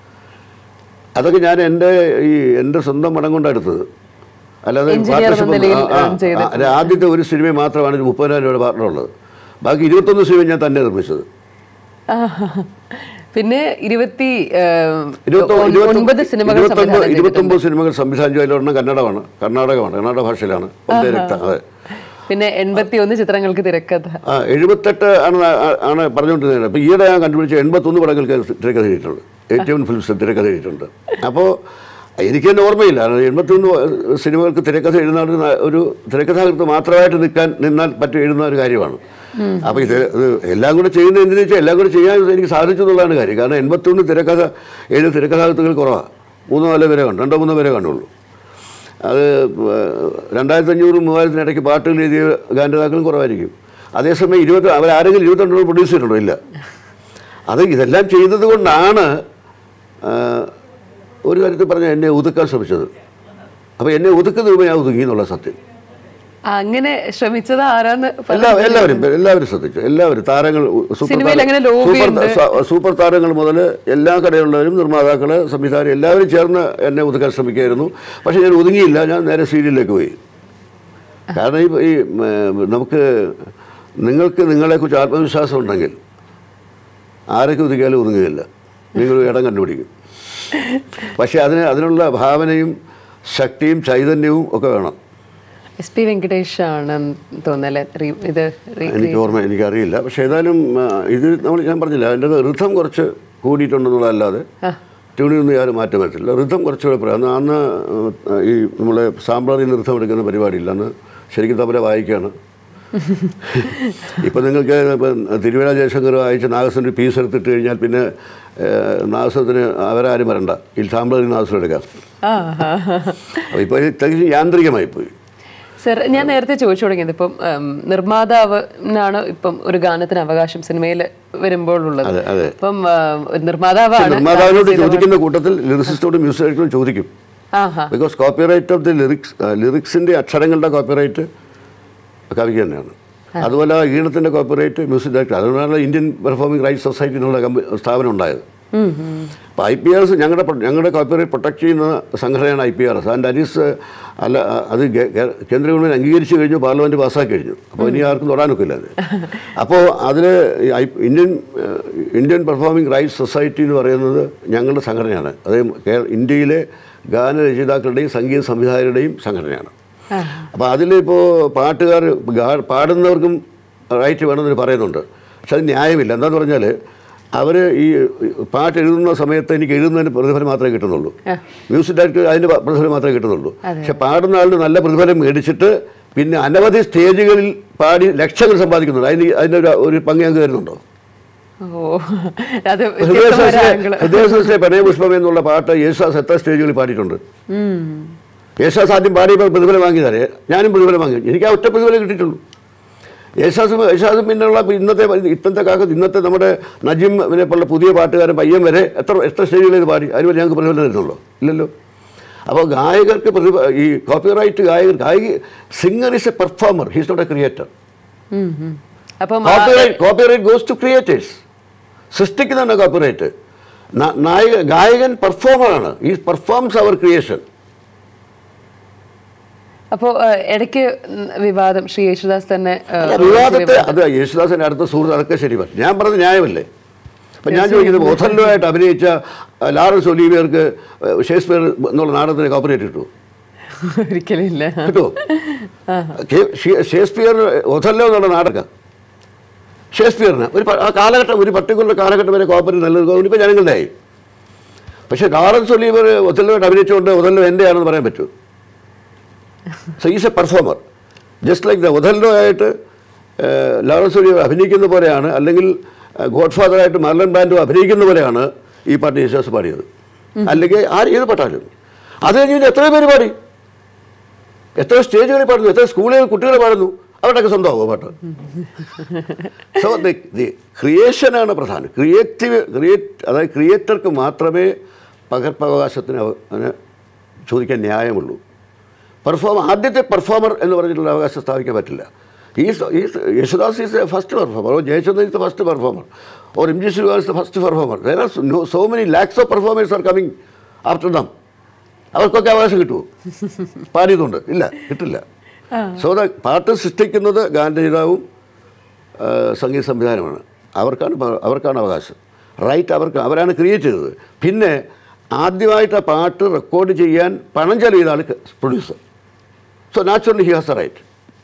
അതൊക്കെ ഞാൻ എൻ്റെ ഈ എൻ്റെ സ്വന്തം പണം കൊണ്ടാണ് എടുത്തത് അല്ലാതെ Engineer എന്ന partnership നിലയിൽ ഒന്നും- ആ, earn ചെയ്തിട്ടുണ്ട്. ആ, അല്ല, ആദ്യത്തെ ഒരു സിനിമ മാത്രമാണ് ഒരു മുപ്പതിനായിരം രൂപയുടെ പാർട്ണർ ഉള്ളത് ബാക്കി ഇരുപത്തൊന്ന് സിനിമ ഞാൻ തന്നെ നിർമ്മിച്ചത് ആഹാ. പിന്നെ ഇരുപത്തി ആ, ഇരുപത്തൊ- ഒൻ- ഇരുപത്തൊ- ഒൻപത് സിനിമകൾ ഇരുപത്തൊമ്പത് സംവിധാനം ചെയ്തിട്ടുണ്ട് ഇരുപത്തൊമ്പത് സിനിമകൾ സംവിധാനം ചെയ്തതിൽ ഒരെണ്ണം കന്നഡമാണ് കർണാടകമാണ് കർണാടക ഭാഷയിലാണ് ഒന്നേ രക്തം അതെ പിന്നെ എൺപത്തി ഒന്ന് ചിത്രങ്ങൾക്ക് തിരക്കഥ ആ എഴുപത്തെട്ട് ആണ് ആ- ആണ് പറഞ്ഞുകൊണ്ടിരുന്നത് അപ്പോൾ ഈയിടെ ഞാൻ കണ്ടുപിടിച്ച എൺപത്തൊന്ന് പടങ്ങൾക്ക് തിരക്കഥ എഴുതിയിട്ടുണ്ട് ഏറ്റവും ഫിലിംസ് തിരക്കഥ എഴുതിയിട്ടുണ്ട് അപ്പോൾ എനിക്ക് തന്നെ ഓർമ്മയില്ല കാരണം എൺപത്തൊന്ന് സിനിമകൾക്ക് തിരക്കഥ എഴുതുന്ന ഒരു ന- ഒരു തിരക്കഥാകൃത്ത് മാത്രമായിട്ട് നിൽക്കാൻ നിന്നാൽ പറ്റും എഴുതുന്ന ഒരു കാര്യമാണ് അപ്പോൾ ഇത് ഇത് എല്ലാം കൂടെ ചെയ്യുന്നത് എന്തിനു വെച്ചാൽ എല്ലാം കൂടെ ചെയ്യാൻ എനിക്ക് സാധിച്ചു എന്നുള്ളതാണ് കാര്യം കാരണം എൺപത്തൊന്ന് തിരക്കഥ എഴുതിയ തിരക്കഥാകൃത്തുകൾ കുറവാണ് മൂന്നോ നാലോ പേരെ കണ്ടു രണ്ടോ മൂന്നോ പേരെ കണ്ടുള്ളൂ അത് രണ്ടായിരത്തി അഞ്ഞൂറ് മൂവായിരത്തിന് ഇടയ്ക്ക് പാട്ടുകൾ എഴുതിയ ഗാനതാക്കളും കുറവായിരിക്കും അതേസമയം ഇരുപത്തി അവരാരെങ്കിലും ഇരുപത്തിരണ്ടോളം പ്രൊഡ്യൂസ് ചെയ്തിട്ടുണ്ടോ ഇല്ല അത് ഇതെല്ലാം ചെയ്തത് കൊണ്ടാണ് ആ, ഒരു കാര്യത്തിൽ പറഞ്ഞാൽ എന്നെ ഒതുക്കാൻ ശ്രമിച്ചത് അപ്പോൾ എന്നെ ഒതുക്കുന്ന രൂപ ഞാൻ ഒതുങ്ങി എന്നുള്ള സത്യം അങ്ങനെ ശ്രമിച്ചത് ആരാന്ന് എല്ലാ എല്ലാവരും എല്ലാവരും ശ്രദ്ധിച്ചു എല്ലാവരും താരങ്ങൾ സൂപ്പർ സിനിമയിൽ താര- അങ്ങനെ lobby സൂപ്പർ ഉണ്ട്. സ- സൂപ്പർ താരങ്ങൾ മുതൽ എല്ലാ കടയുള്ളവരും നിർമ്മാതാക്കൾ സംവിധാനം എല്ലാവരും ചേർന്ന് എന്നെ ഒതുക്കാൻ ശ്രമിക്കുകയായിരുന്നു പക്ഷേ ഞാൻ ഒതുങ്ങിയില്ല ഞാൻ നേരെ സീരിയലിലേക്ക് പോയി കാരണം ഈ ഈ ഉം, നമുക്ക് നിങ്ങൾക്ക് നിങ്ങളെക്കുറിച്ച് ആത്മവിശ്വാസം ഉണ്ടെങ്കിൽ ആരൊക്കെ ഒതുക്കിയാലും ഒതുങ്ങുകയില്ല നിങ്ങൾ ഇടം കണ്ടുപിടിക്കും പക്ഷേ അതിന് അതിനുള്ള ഭാവനയും ശക്തിയും ചൈതന്യവും ഒക്കെ വേണം എസ് പി വെങ്കടേഷ് ആണ് തോന്നല്ലേ റീ- ഇത് റീ- എനിക്ക് ഓർമ്മ എനിക്കറിയില്ല പക്ഷേ ഏതായാലും ആ, ഇത് നമ്മൾ ഞാൻ പറഞ്ഞില്ല അതിൻ്റെ ഋതം കുറച്ച് കൂടിയിട്ടുണ്ടെന്നുള്ളതല്ലാതെ ആ. ട്യൂണിൽ യാതൊരു മാറ്റം വരത്തില്ല ഋതം കുറച്ചുകൂടെ പറയാം അന്ന് അന്ന് ആ, ഈ നമ്മളെ സാമ്പ്രാറിൽ നൃത്തം എടുക്കുന്ന പരിപാടിയില്ല അന്ന് ശരിക്കും തമ്മിലെ വായിക്കുകയാണ് ഇപ്പം നിങ്ങൾക്ക് ഇപ്പം തിരുവല്ല ജയശങ്കർ വായിച്ച നാഗസ്വൻ്റെ പീസ് എടുത്തിട്ട് കഴിഞ്ഞാൽ പിന്നെ നാഗസ്വത്തിന് അവരാരും വരണ്ട ഈ സാമ്പ്രാറിൽ നാഗസ്വരം എടുക്കാം ആ ആ, ആ. അപ്പോൾ ഇപ്പോൾ ഇത് തികച്ചും യാന്ത്രികമായി പോയി സർ ഞാൻ നേരത്തെ ചോദിച്ചു തുടങ്ങിയത് ഇപ്പം ഉം, നിർമ്മാതാവിനാണ് ഇപ്പം ഒരു ഗാനത്തിന് അവകാശം സിനിമയിൽ വരുമ്പോൾ ഉള്ളത് അതെ അതെ ഇപ്പം ആ, ഒരു നിർമ്മാതാവാണ് നിർമ്മാതാവിനോട് ചോദിക്കുന്ന കൂട്ടത്തിൽ ലിറിസിസ്റ്റോടും മ്യൂസിക് ഡയറക്ടറും ചോദിക്കും ആഹാ because copyright of the lyrics ലിറിക്സിൻ്റെ അക്ഷരങ്ങളുടെ കോപ്പിറൈറ്റ് കവിക്ക് തന്നെയാണ് അതുപോലെ ആ ഈണത്തിൻ്റെ കോപ്പിറൈറ്റ് മ്യൂസിക് ഡയറക്ടർ അതുകൊണ്ടാണ് ഇന്ത്യൻ പെർഫോമിംഗ് റൈറ്റ് സൊസൈറ്റി എന്നുള്ള കമ്പ സ്ഥാപനം ഉണ്ടായത് ഉം, ഉം. അപ്പോൾ ഐ പി ആർ എസ് ഞങ്ങളുടെ പ്രൊ- ഞങ്ങളുടെ കോപ്പിറൈറ്റ് പ്രൊട്ടക്ട് ചെയ്യുന്ന സംഘടനയാണ് I P R S and അരീസ് അല്ല അത് ഗെ- ഗെ- കേന്ദ്ര ഗവൺമെൻറ് അംഗീകരിച്ചു കഴിഞ്ഞു പാർലമെൻറ്റ് പാസ്സാക്കി കഴിഞ്ഞു അപ്പോൾ ഇനി ആർക്കും തൊടാനൊക്കില്ല അത് അപ്പോൾ അതിൽ ഇന്ത്യൻ ഏഹ്, ഇന്ത്യൻ പെർഫോമിംഗ് റൈറ്റ്സ് സൊസൈറ്റി എന്ന് പറയുന്നത് ഞങ്ങളുടെ സംഘടനയാണ് അത് കേ- ഇന്ത്യയിലെ ഗാനരചയിതാക്കളുടെയും സംഗീത സംവിധായകരുടെയും സംഘടനയാണ് ആ. അപ്പോൾ അതിലിപ്പോൾ പാട്ടുകാർ ഗാ- പാടുന്നവർക്കും റൈറ്റ് വേണമെന്ന് പറയുന്നുണ്ട് പക്ഷെ അത് ന്യായമില്ല എന്താന്ന് പറഞ്ഞാൽ അവർ ഈ പാട്ട് എഴുതുന്ന സമയത്ത് എനിക്ക് എഴുതുന്നതിന് പ്രതിഫലം മാത്രമേ കിട്ടുന്നുള്ളൂ മ്യൂസിക് ഡയറക്ടർ അതിൻ്റെ പ്രതിഫലം മാത്രമേ കിട്ടുന്നുള്ളൂ പക്ഷെ പാടുന്ന ആളിന് നല്ല പ്രതിഫലം മേടിച്ചിട്ട് പിന്നെ അനവധി സ്റ്റേജുകളിൽ പാടി ലക്ഷങ്ങൾ സമ്പാദിക്കുന്നുണ്ട് അതിന് അതിൻ്റെ ഒരു ഒരു പങ്ക് ഞങ്ങൾക്ക് തരുന്നുണ്ടോ ഓ അത് വ്യത്യസ്തമായ ആംഗിള്. ഹൃദയസേ പ്രണയപുഷ്പം എന്നുള്ള പാട്ട് യേശുദാസ് എത്ര സ്റ്റേജുകളിൽ പാടിയിട്ടുണ്ട് യേശുദാസ് ആദ്യം പാടിയപ്പോൾ പ്രതിഫലം വാങ്ങിയതേ ഞാനും പ്രതിഫലം വാങ്ങി എനിക്ക് ആ ഒറ്റ പ്രതിഫലം കിട്ടിയിട്ടുള്ളൂ യേശുദാസ് യേശുദാസും പിന്നെയുള്ള ഇന്നത്തെ ഇന്നത്തെ കാലത്ത് ഇന്നത്തെ നമ്മുടെ നജീമിനെ പോലുള്ള പുതിയ പാട്ടുകാരൻ പയ്യൻ വരെ എത്ര എത്ര സ്റ്റേജുകളിൽ ഇത് പാടി അതിന് ഞങ്ങൾക്ക് പ്രതിഫലം തരുന്നുള്ളൂ ഇല്ലല്ലോ അപ്പോൾ ഗായകർക്ക് പ്രതിഭ ഈ കോപ്പിറൈറ്റ് ഗായകർ ഗായിക singer is a performer he's not a creator hmm, hmm. അപ്പം ആ- copyright copyright goes to creators സൃഷ്ടിക്കുന്നതാണ് കോപ്പിറൈറ്റ് നായക ഗായകൻ പെർഫോമറാണ് ഈ പെർഫോംസ് അവർ ക്രിയേഷൻ അപ്പോ ആ, ഇടയ്ക്ക് ഉം, വിവാദം ശ്രീ യേശുദാസ് തന്നെ ആ, വിവാദത്തെ അത് യേശുദാസിന്റെ അടുത്ത സുഹൃത്ത് അതൊക്കെ ശരി പറഞ്ഞു ഞാൻ പറഞ്ഞത് ന്യായമല്ലേ അപ്പം ഞാൻ ചോദിക്കുന്നത് ഒഥല്ലോ ആയിട്ട് അഭിനയിച്ച അഹ്, ലാറൻസ് ഒലീവിയർക്ക് അഹ്, ഷേക്സ്പിയർ എന്നുള്ള നാടകത്തിന് കോപ്പറേറ്റ് കിട്ടുമോ ഒരിക്കലും ഇല്ല കിട്ടുമോ കെ- ഷേ- ഷേക്സ്പിയർ ഒഥല്ലോ എന്നുള്ള നാടകം ഷേക്സ്പിയറിന് ഒരു പ- ആ കാലഘട്ടം ഒരു പർട്ടിക്കുലർ കാലഘട്ടം വരെ കോപ്പറേറ്റ് നല്ലത് ഇപ്പോൾ ജനങ്ങളുടെ ആയി പക്ഷേ ലാറൻസ് ഒലീവർ ഒഥല്ലോയിട്ട് അഭിനയിച്ചുകൊണ്ട് ഒഥല്ലോ എൻ്റെ ആണെന്ന് പറയാൻ പറ്റുമോ so is a performer just like the Othello ആയിട്ട് ഏഹ്, ലാറൻസ് ഒലീവർ അഭിനയിക്കുന്ന പോലെയാണ് അല്ലെങ്കിൽ ഗോഡ് ഫാദറായിട്ട് മർലൻ ബാൻഡോ അഭിനയിക്കുന്ന പോലെയാണ് ഈ പാട്ട് യേശുദാസ് പാടിയത് അല്ലെങ്കിൽ ആര് ഏത് പാട്ടാലും അത് കഴിഞ്ഞ് പിന്നെ എത്രയോ പേര് പാടി എത്ര സ്റ്റേജുകളിൽ പാടുന്നു എത്ര സ്കൂളുകളിൽ കുട്ടികൾ പാടുന്നു അവരുടെയൊക്കെ സ്വന്തമാകുമോ പാട്ട് സോ ദി ദി ക്രിയേഷനാണ് പ്രധാനം ക്രിയേറ്റീവ് ക്രിയേറ്റ് അതായത് ക്രിയേറ്റർക്ക് മാത്രമേ പകർപ്പവകാശത്തിന് അവ- അതിന് ചോദിക്കാൻ ന്യായമുള്ളൂ പെർഫോമർ ആദ്യത്തെ പെർഫോമർ എന്ന് പറഞ്ഞിട്ടുള്ള അവകാശം സ്ഥാപിക്കാൻ പറ്റില്ല ഈ ഈ Yesudas is a first performer or Jayachandran is the first performer or M G Sreevas is the first performer there are so many lakhs of performers are coming after them അവർക്കൊക്കെ അവകാശം കിട്ടുമോ പാടിയതുകൊണ്ട് ഇല്ല കിട്ടില്ല സോ ദ പാട്ട് സൃഷ്ടിക്കുന്നത് ഗാനരചിതാവും ആ, സംഗീത സംവിധാനമാണ് അവർക്കാണ് പ- അവർക്കാണ് അവകാശം റൈറ്റ് അവർക്ക് അവരാണ് ക്രിയേറ്റ് ചെയ്തത് പിന്നെ ആദ്യമായിട്ട് ആ പാട്ട് റെക്കോർഡ് ചെയ്യാൻ പണം ചെലവ് ചെയ്ത ആൾ producer so naturally he has a right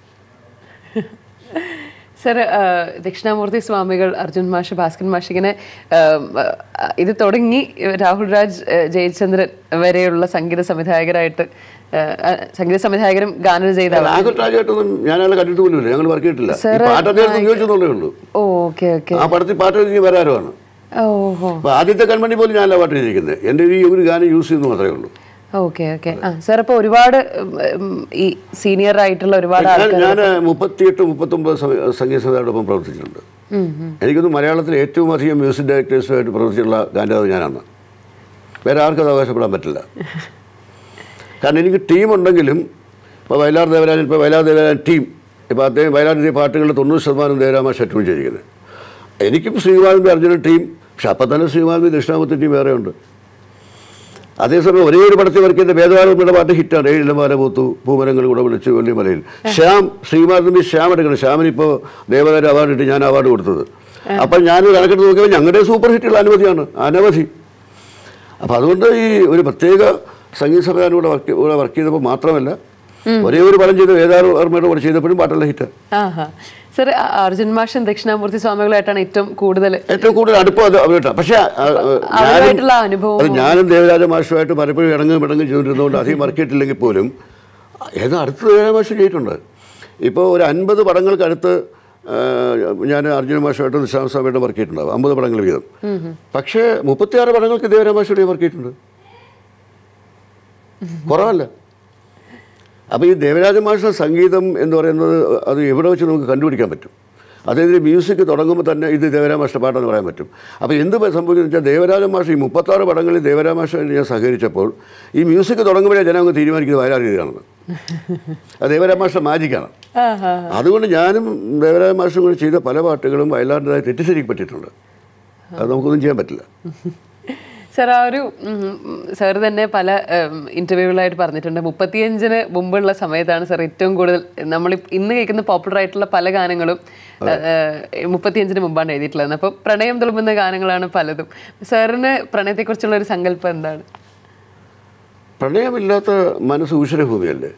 sir Dakshinamoorthy Swamikal Arjun മാഷ് ഭാസ്കരൻ മാഷ് ഇങ്ങനെ ആ, ആ, ഇത് തുടങ്ങി രാഹുൽ രാജ് ആ, ജയചന്ദ്രൻ വരെയുള്ള സംഗീത സംവിധായകരായിട്ട് ആ, ആ, സംഗീത സംവിധായകരും ഗാനരചയിതാവ് രാഘവ് രാജായിട്ടൊന്നും ഞാൻ അയാളെ കണ്ടിട്ട് പോലുമില്ല ഞങ്ങൾ വർക്ക് ചെയ്തിട്ടില്ല ഈ സാറ് പാട്ട് അദ്ദേഹം ഉപയോഗിച്ചെന്നുള്ളേ ഉള്ളൂ ഓ ഓക്കെ ഓക്കെ ആ പടത്തിൽ പാട്ട് എഴുതി വരാരുമാണ് ഓഹോ അപ്പോൾ ആദ്യത്തെ കൺമണി പോലും ഞാനല്ല പാട്ട് എഴുതിയിരിക്കുന്നത് എൻ്റെ ഈ ഒരു ഗാനം യൂസ് ചെയ്യുന്നു മാത്രമേ ഉള്ളൂ ഓക്കെ ഓക്കെ ആ സാർ അപ്പോൾ ഒരുപാട് ഉം, ഉം, ഈ സീനിയർ ആയിട്ടുള്ള ഒരുപാട് ഞാൻ ആൾക്കാർ ഞാൻ മുപ്പത്തിയെട്ട് മുപ്പത്തൊമ്പത് സമയ- സംഗീത സംവിധാനോടൊപ്പം പ്രവർത്തിച്ചിട്ടുണ്ട് എനിക്കൊന്ന് മലയാളത്തിൽ ഏറ്റവും അധികം മ്യൂസിക് ഡയറക്ടേഴ്സുമായിട്ട് പ്രവർത്തിച്ചിട്ടുള്ള ഗാനരചന ഞാനാണ് വേറെ ആർക്കും അത് അവകാശപ്പെടാൻ പറ്റില്ല കാരണം എനിക്ക് ടീമുണ്ടെങ്കിലും ഇപ്പോൾ വയലാർ ദേവരാജൻ ഇപ്പോൾ വയലാർ ദേവരാജൻ ടീം ഇപ്പോൾ അദ്ദേഹം വയലാർ എഴുതിയ പാട്ടുകളിൽ തൊണ്ണൂറ് ശതമാനം ദേവരാമ ഷെറ്റ് ചെയ്തിരിക്കുന്നത് എനിക്കും ശ്രീകുമാരൻ്റെ അർജുനൻ ടീം പക്ഷെ അപ്പം തന്നെ ശ്രീകുമാരൻ്റെ ദക്ഷിണാമൂർത്തി ടീം വേറെ ഉണ്ട് അതേസമയം ഒരേ ഒരു പടത്തിൽ വർക്ക് ചെയ്ത വേദവാലമ്മയുടെ പാട്ട് ഹിറ്റാണ് ഏഴിലമാല പൂത്തു പൂമരങ്ങൾ കൂടെ വിളിച്ചു വെള്ളിമലയിൽ ശ്യാം ശ്രീമാർദ്ദമി ശ്യാം എടുക്കണം ശ്യാമിനിപ്പോൾ ദേവതാര അവാർഡ് ഇട്ട് ഞാൻ അവാർഡ് കൊടുത്തത് അപ്പം ഞാൻ കണക്കെടുത്ത് നോക്കിയപ്പോൾ ഞങ്ങളുടെ സൂപ്പർ ഹിറ്റുകൾ അനവധിയാണ് അനവധി അപ്പം അതുകൊണ്ട് ഈ ഒരു പ്രത്യേക സംഗീത സംവിധാനം കൂടെ വർക്ക് കൂടെ വർക്ക് ചെയ്തപ്പോൾ മാത്രമല്ല ഒരേ ഒരു പടം ചെയ്ത് വേദാവർമ്മയുടെ കൂടെ ചെയ്തപ്പോഴും പാട്ടുള്ള ഹിറ്റ് ആഹാ സർ അർജുൻ മാഷൻ ദക്ഷിണാമൂർത്തി സ്വാമികളായിട്ടാണ് ഏറ്റവും കൂടുതൽ ഏറ്റവും കൂടുതൽ അടുപ്പം അത് അവരുമായിട്ടാണ് പക്ഷേ ആ, ആ, ഞാനും അവരുമായിട്ടുള്ള അനുഭവം അത് ഞാനും ദേവരാജ മാഷുമായിട്ട് പലപ്പോഴും ഇണങ്ങും ഇണങ്ങും ചെയ്തുകൊണ്ടിരുന്നതുകൊണ്ട് അധികം വർക്ക് ചെയ്തിട്ടില്ലെങ്കിൽ പോലും ഏത് അടുത്ത് ദേവരാജ മാഷ് ചെയ്തിട്ടുണ്ട് ഇപ്പോൾ ഒരു അൻപത് പടങ്ങൾക്കടുത്ത് ആ, ഞാൻ അർജുന മാഷുമായിട്ട് നിശാം സ്വാമിയായിട്ട് വർക്ക് ചെയ്തിട്ടുണ്ടാവും അമ്പത് പടങ്ങൾ വീതം പക്ഷേ മുപ്പത്തിയാറ് പടങ്ങൾക്ക് ദേവരാജ മാഷുമായിട്ട് വർക്ക് ചെയ്തിട്ടുണ്ട് കുറവല്ല അപ്പോൾ ഈ ദേവരാജ മാഷിൻ്റെ സംഗീതം എന്ന് പറയുന്നത് അത് എവിടെ വെച്ച് നമുക്ക് കണ്ടുപിടിക്കാൻ പറ്റും അതായത് മ്യൂസിക് തുടങ്ങുമ്പോൾ തന്നെ ഇത് ദേവരാജ മാഷിൻ്റെ പാട്ടെന്ന് പറയാൻ പറ്റും അപ്പോൾ എന്ത് സംഭവിച്ചെന്ന് വെച്ചാൽ ദേവരാജ മാഷ് ഈ മുപ്പത്താറ് പടങ്ങളിൽ ദേവരാജ മാഷുമായിട്ട് ഞാൻ സഹകരിച്ചപ്പോൾ ഈ മ്യൂസിക് തുടങ്ങുമ്പോഴേ ജനം അങ്ങ് തീരുമാനിക്കുന്നത് വയലാർ രീതിയാണെന്ന് അത് ദേവരാജ മാഷിൻ്റെ മാജിക്കാണ് ആഹാ അതുകൊണ്ട് ഞാനും ദേവരാജ മാഷും കൂടി ചെയ്ത പല പാട്ടുകളും വയലാറിൻ്റെതായി തെറ്റിദ്ധരിക്കപ്പെട്ടിട്ടുണ്ട് അത് നമുക്കൊന്നും ചെയ്യാൻ പറ്റില്ല സർ ആ ഒരു സാർ തന്നെ പല ഇന്റർവ്യൂകളായിട്ട് പറഞ്ഞിട്ടുണ്ട് മുപ്പത്തിയഞ്ചിന് മുമ്പുള്ള സമയത്താണ് സാർ ഏറ്റവും കൂടുതൽ നമ്മൾ ഇന്ന് കേൾക്കുന്ന പോപ്പുലർ ആയിട്ടുള്ള പല ഗാനങ്ങളും മുപ്പത്തിയഞ്ചിന് മുമ്പാണ് എഴുതിയിട്ടുള്ളത് അപ്പോൾ പ്രണയം തുളുമ്പുന്ന ഗാനങ്ങളാണ് പലതും സാറിന് പ്രണയത്തെക്കുറിച്ചുള്ള ഒരു സങ്കല്പം എന്താണ് പ്രണയമില്ലാത്ത മനസ്സ് ഊശ്വരഭൂമിയല്ലേ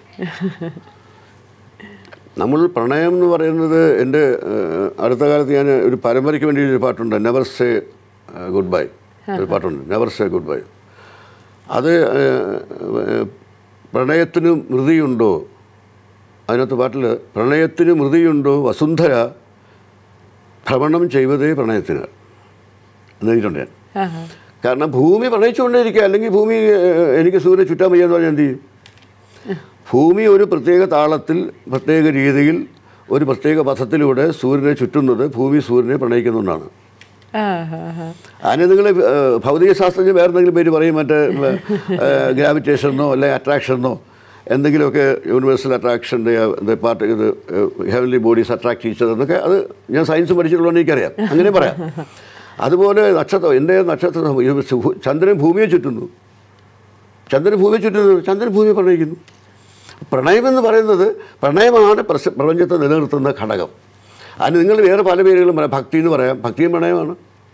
നമ്മൾ പ്രണയം എന്ന് പറയുന്നത് എൻ്റെ ഏഹ്, അടുത്ത കാലത്ത് ഞാൻ ഒരു പരമ്പരയ്ക്ക് വേണ്ടി ഒരു പാട്ടുണ്ട് നെവർ സേ ഗുഡ് ബൈ ഒരു പാട്ടുണ്ട് നെവർ സേ ഗുഡ് ബൈ അത് ഏഹ്, ഏഹ്, പ്രണയത്തിന് മൃതിയുണ്ടോ അതിനകത്ത് പാട്ടിൽ പ്രണയത്തിന് മൃതിയുണ്ടോ വസുന്ധര ഭ്രമണം ചെയ്വതേ പ്രണയത്തിന് എന്നെഴുതിയിട്ടുണ്ട് ഞാൻ ആഹാ. കാരണം ഭൂമി പ്രണയിച്ചുകൊണ്ടേയിരിക്കുക അല്ലെങ്കിൽ ഭൂമി ഏഹ്, എനിക്ക് സൂര്യനെ ചുറ്റാൻ വയ്യാന്ന് പറഞ്ഞാൽ എന്ത് ചെയ്യും ഭൂമി ഒരു പ്രത്യേക താളത്തിൽ പ്രത്യേക രീതിയിൽ ഒരു പ്രത്യേക പഥത്തിലൂടെ സൂര്യനെ ചുറ്റുന്നത് ഭൂമി സൂര്യനെ പ്രണയിക്കുന്നുകൊണ്ടാണ് ആഹാ, ആഹാ. അതിന് അതിന് നിങ്ങൾ ഭൗതിക ശാസ്ത്രജ്ഞർ വേറെ എന്തെങ്കിലും പേര് പറയും മറ്റേ ഗ്രാവിറ്റേഷനോ അല്ലെങ്കിൽ അട്രാക്ഷനോ എന്തെങ്കിലുമൊക്കെ യൂണിവേഴ്സൽ അട്രാക്ഷൻ്റെ പാർട്ട് ഇത് ഹെവൻലി ബോഡീസ് അട്രാക്ട് ഈച്ചത് എന്നൊക്കെ അത് ഞാൻ സയൻസ് പഠിച്ചിട്ടുള്ളതുകൊണ്ട് എനിക്കറിയാം അങ്ങനെ പറയാം അതുപോലെ നക്ഷത്രം എൻ്റെ നക്ഷത്രം ഇത് ഭൂ- ചന്ദ്രൻ ഭൂമിയെ ചുറ്റുന്നു ചന്ദ്രൻ ഭൂമിയെ ചുറ്റുന്നു ചന്ദ്രൻ ഭൂമിയെ പ്രണയിക്കുന്നു പ്രണയമെന്ന് പറയുന്നത് പ്രണയമാണ് പ്രസ പ്രപഞ്ചത്തെ നിലനിർത്തുന്ന ഘടകം അതിന് നിങ്ങൾ വേറെ പല പേരുകളും പറയാം ഭക്തി എന്ന് പറയാം ഭക്തിയും പ്രണയമാണ്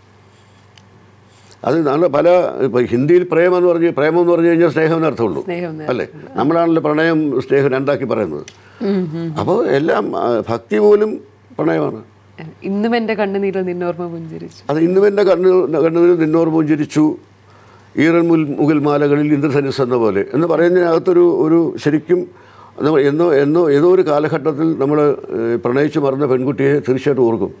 അത് നല്ല പല ഇപ്പോൾ ഹിന്ദിയിൽ പ്രേമം എന്ന് പറഞ്ഞ് പ്രേമം എന്ന് പറഞ്ഞു കഴിഞ്ഞാൽ സ്നേഹം എന്ന് അർത്ഥമുള്ളൂ സ്നേഹം എന്ന് അല്ലേ നമ്മളാണല്ലോ പ്രണയം സ്നേഹം രണ്ടാക്കി പറയുന്നത് അപ്പോൾ എല്ലാം ആ, ഭക്തി പോലും പ്രണയമാണ് ഇന്നും എൻ്റെ കണ്ണുനീരിൽ നിന്നോർമ്മ പുഞ്ചിരിച്ചു അത് ഇന്നും എൻ്റെ കണ്ണു കണ്ണുകളിൽ നിന്നോർ പുഞ്ചിരിച്ചു ഈറൻ മുൽ മുകിൽ മാലകളിൽ ഇന്ദ്രധനുസ് എന്ന പോലെ എന്ന് പറയുന്നതിനകത്തൊരു ഒരു ശരിക്കും നമ്മൾ എന്നോ എന്നോ ഏതോ ഒരു കാലഘട്ടത്തിൽ നമ്മൾ ഏഹ്, പ്രണയിച്ച് മറന്ന പെൺകുട്ടിയെ തീർച്ചയായിട്ടും ഓർക്കും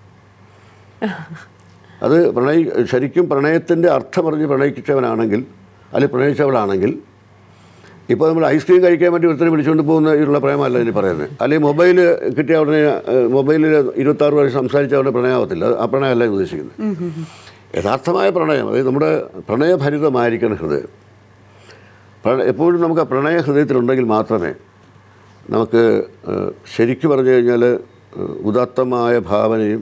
അത് പ്രണയി ശരിക്കും പ്രണയത്തിൻ്റെ അർത്ഥമറിഞ്ഞ് പ്രണയിച്ചവനാണെങ്കിൽ അല്ലെങ്കിൽ പ്രണയിച്ചവളാണെങ്കിൽ ഇപ്പോൾ നമ്മൾ ഐസ്ക്രീം കഴിക്കാൻ വേണ്ടി ഒരുത്തനെ വിളിച്ചുകൊണ്ട് പോകുന്ന ഉള്ള പ്രേമല്ല ഇനി പറയുന്നത് അല്ലെങ്കിൽ മൊബൈൽ കിട്ടിയ ഉടനെ മൊബൈലിൽ ഇരുപത്താറ് വർഷം സംസാരിച്ച ഉടനെ പ്രണയമാവത്തില്ല അത് ആ പ്രണയമല്ല ഞാൻ ഉദ്ദേശിക്കുന്നത് യഥാർത്ഥമായ പ്രണയം അതായത് നമ്മുടെ പ്രണയഭരിതമായിരിക്കണം ഹൃദയം പ്രണ എപ്പോഴും നമുക്ക് ആ പ്രണയ ഹൃദയത്തിലുണ്ടെങ്കിൽ മാത്രമേ നമുക്ക് ഏഹ്, ശരിക്കു പറഞ്ഞു കഴിഞ്ഞാൽ ഏഹ്, ഉദാത്തമായ ഭാവനയും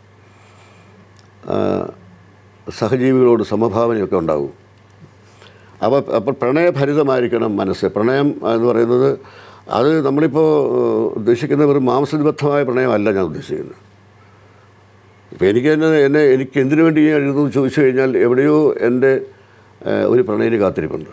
ആ, സഹജീവികളോട് സമഭാവനയൊക്കെ ഉണ്ടാകും അപ്പോൾ അപ്പോൾ പ്രണയഭരിതമായിരിക്കണം മനസ്സ് പ്രണയം എന്ന് പറയുന്നത് അത് നമ്മളിപ്പോൾ ഏഹ്, ഉദ്ദേശിക്കുന്ന വെറും മാംസനിബദ്ധമായ പ്രണയമല്ല ഞാൻ ഉദ്ദേശിക്കുന്നത് ഇപ്പോൾ എനിക്ക് തന്നെ എന്നെ എനിക്ക് എന്തിനു വേണ്ടി ഞാൻ എഴുതുന്നു ചോദിച്ചു കഴിഞ്ഞാൽ എവിടെയോ എൻ്റെ ഏഹ്, ഒരു പ്രണയിന് കാത്തിരിപ്പുണ്ട്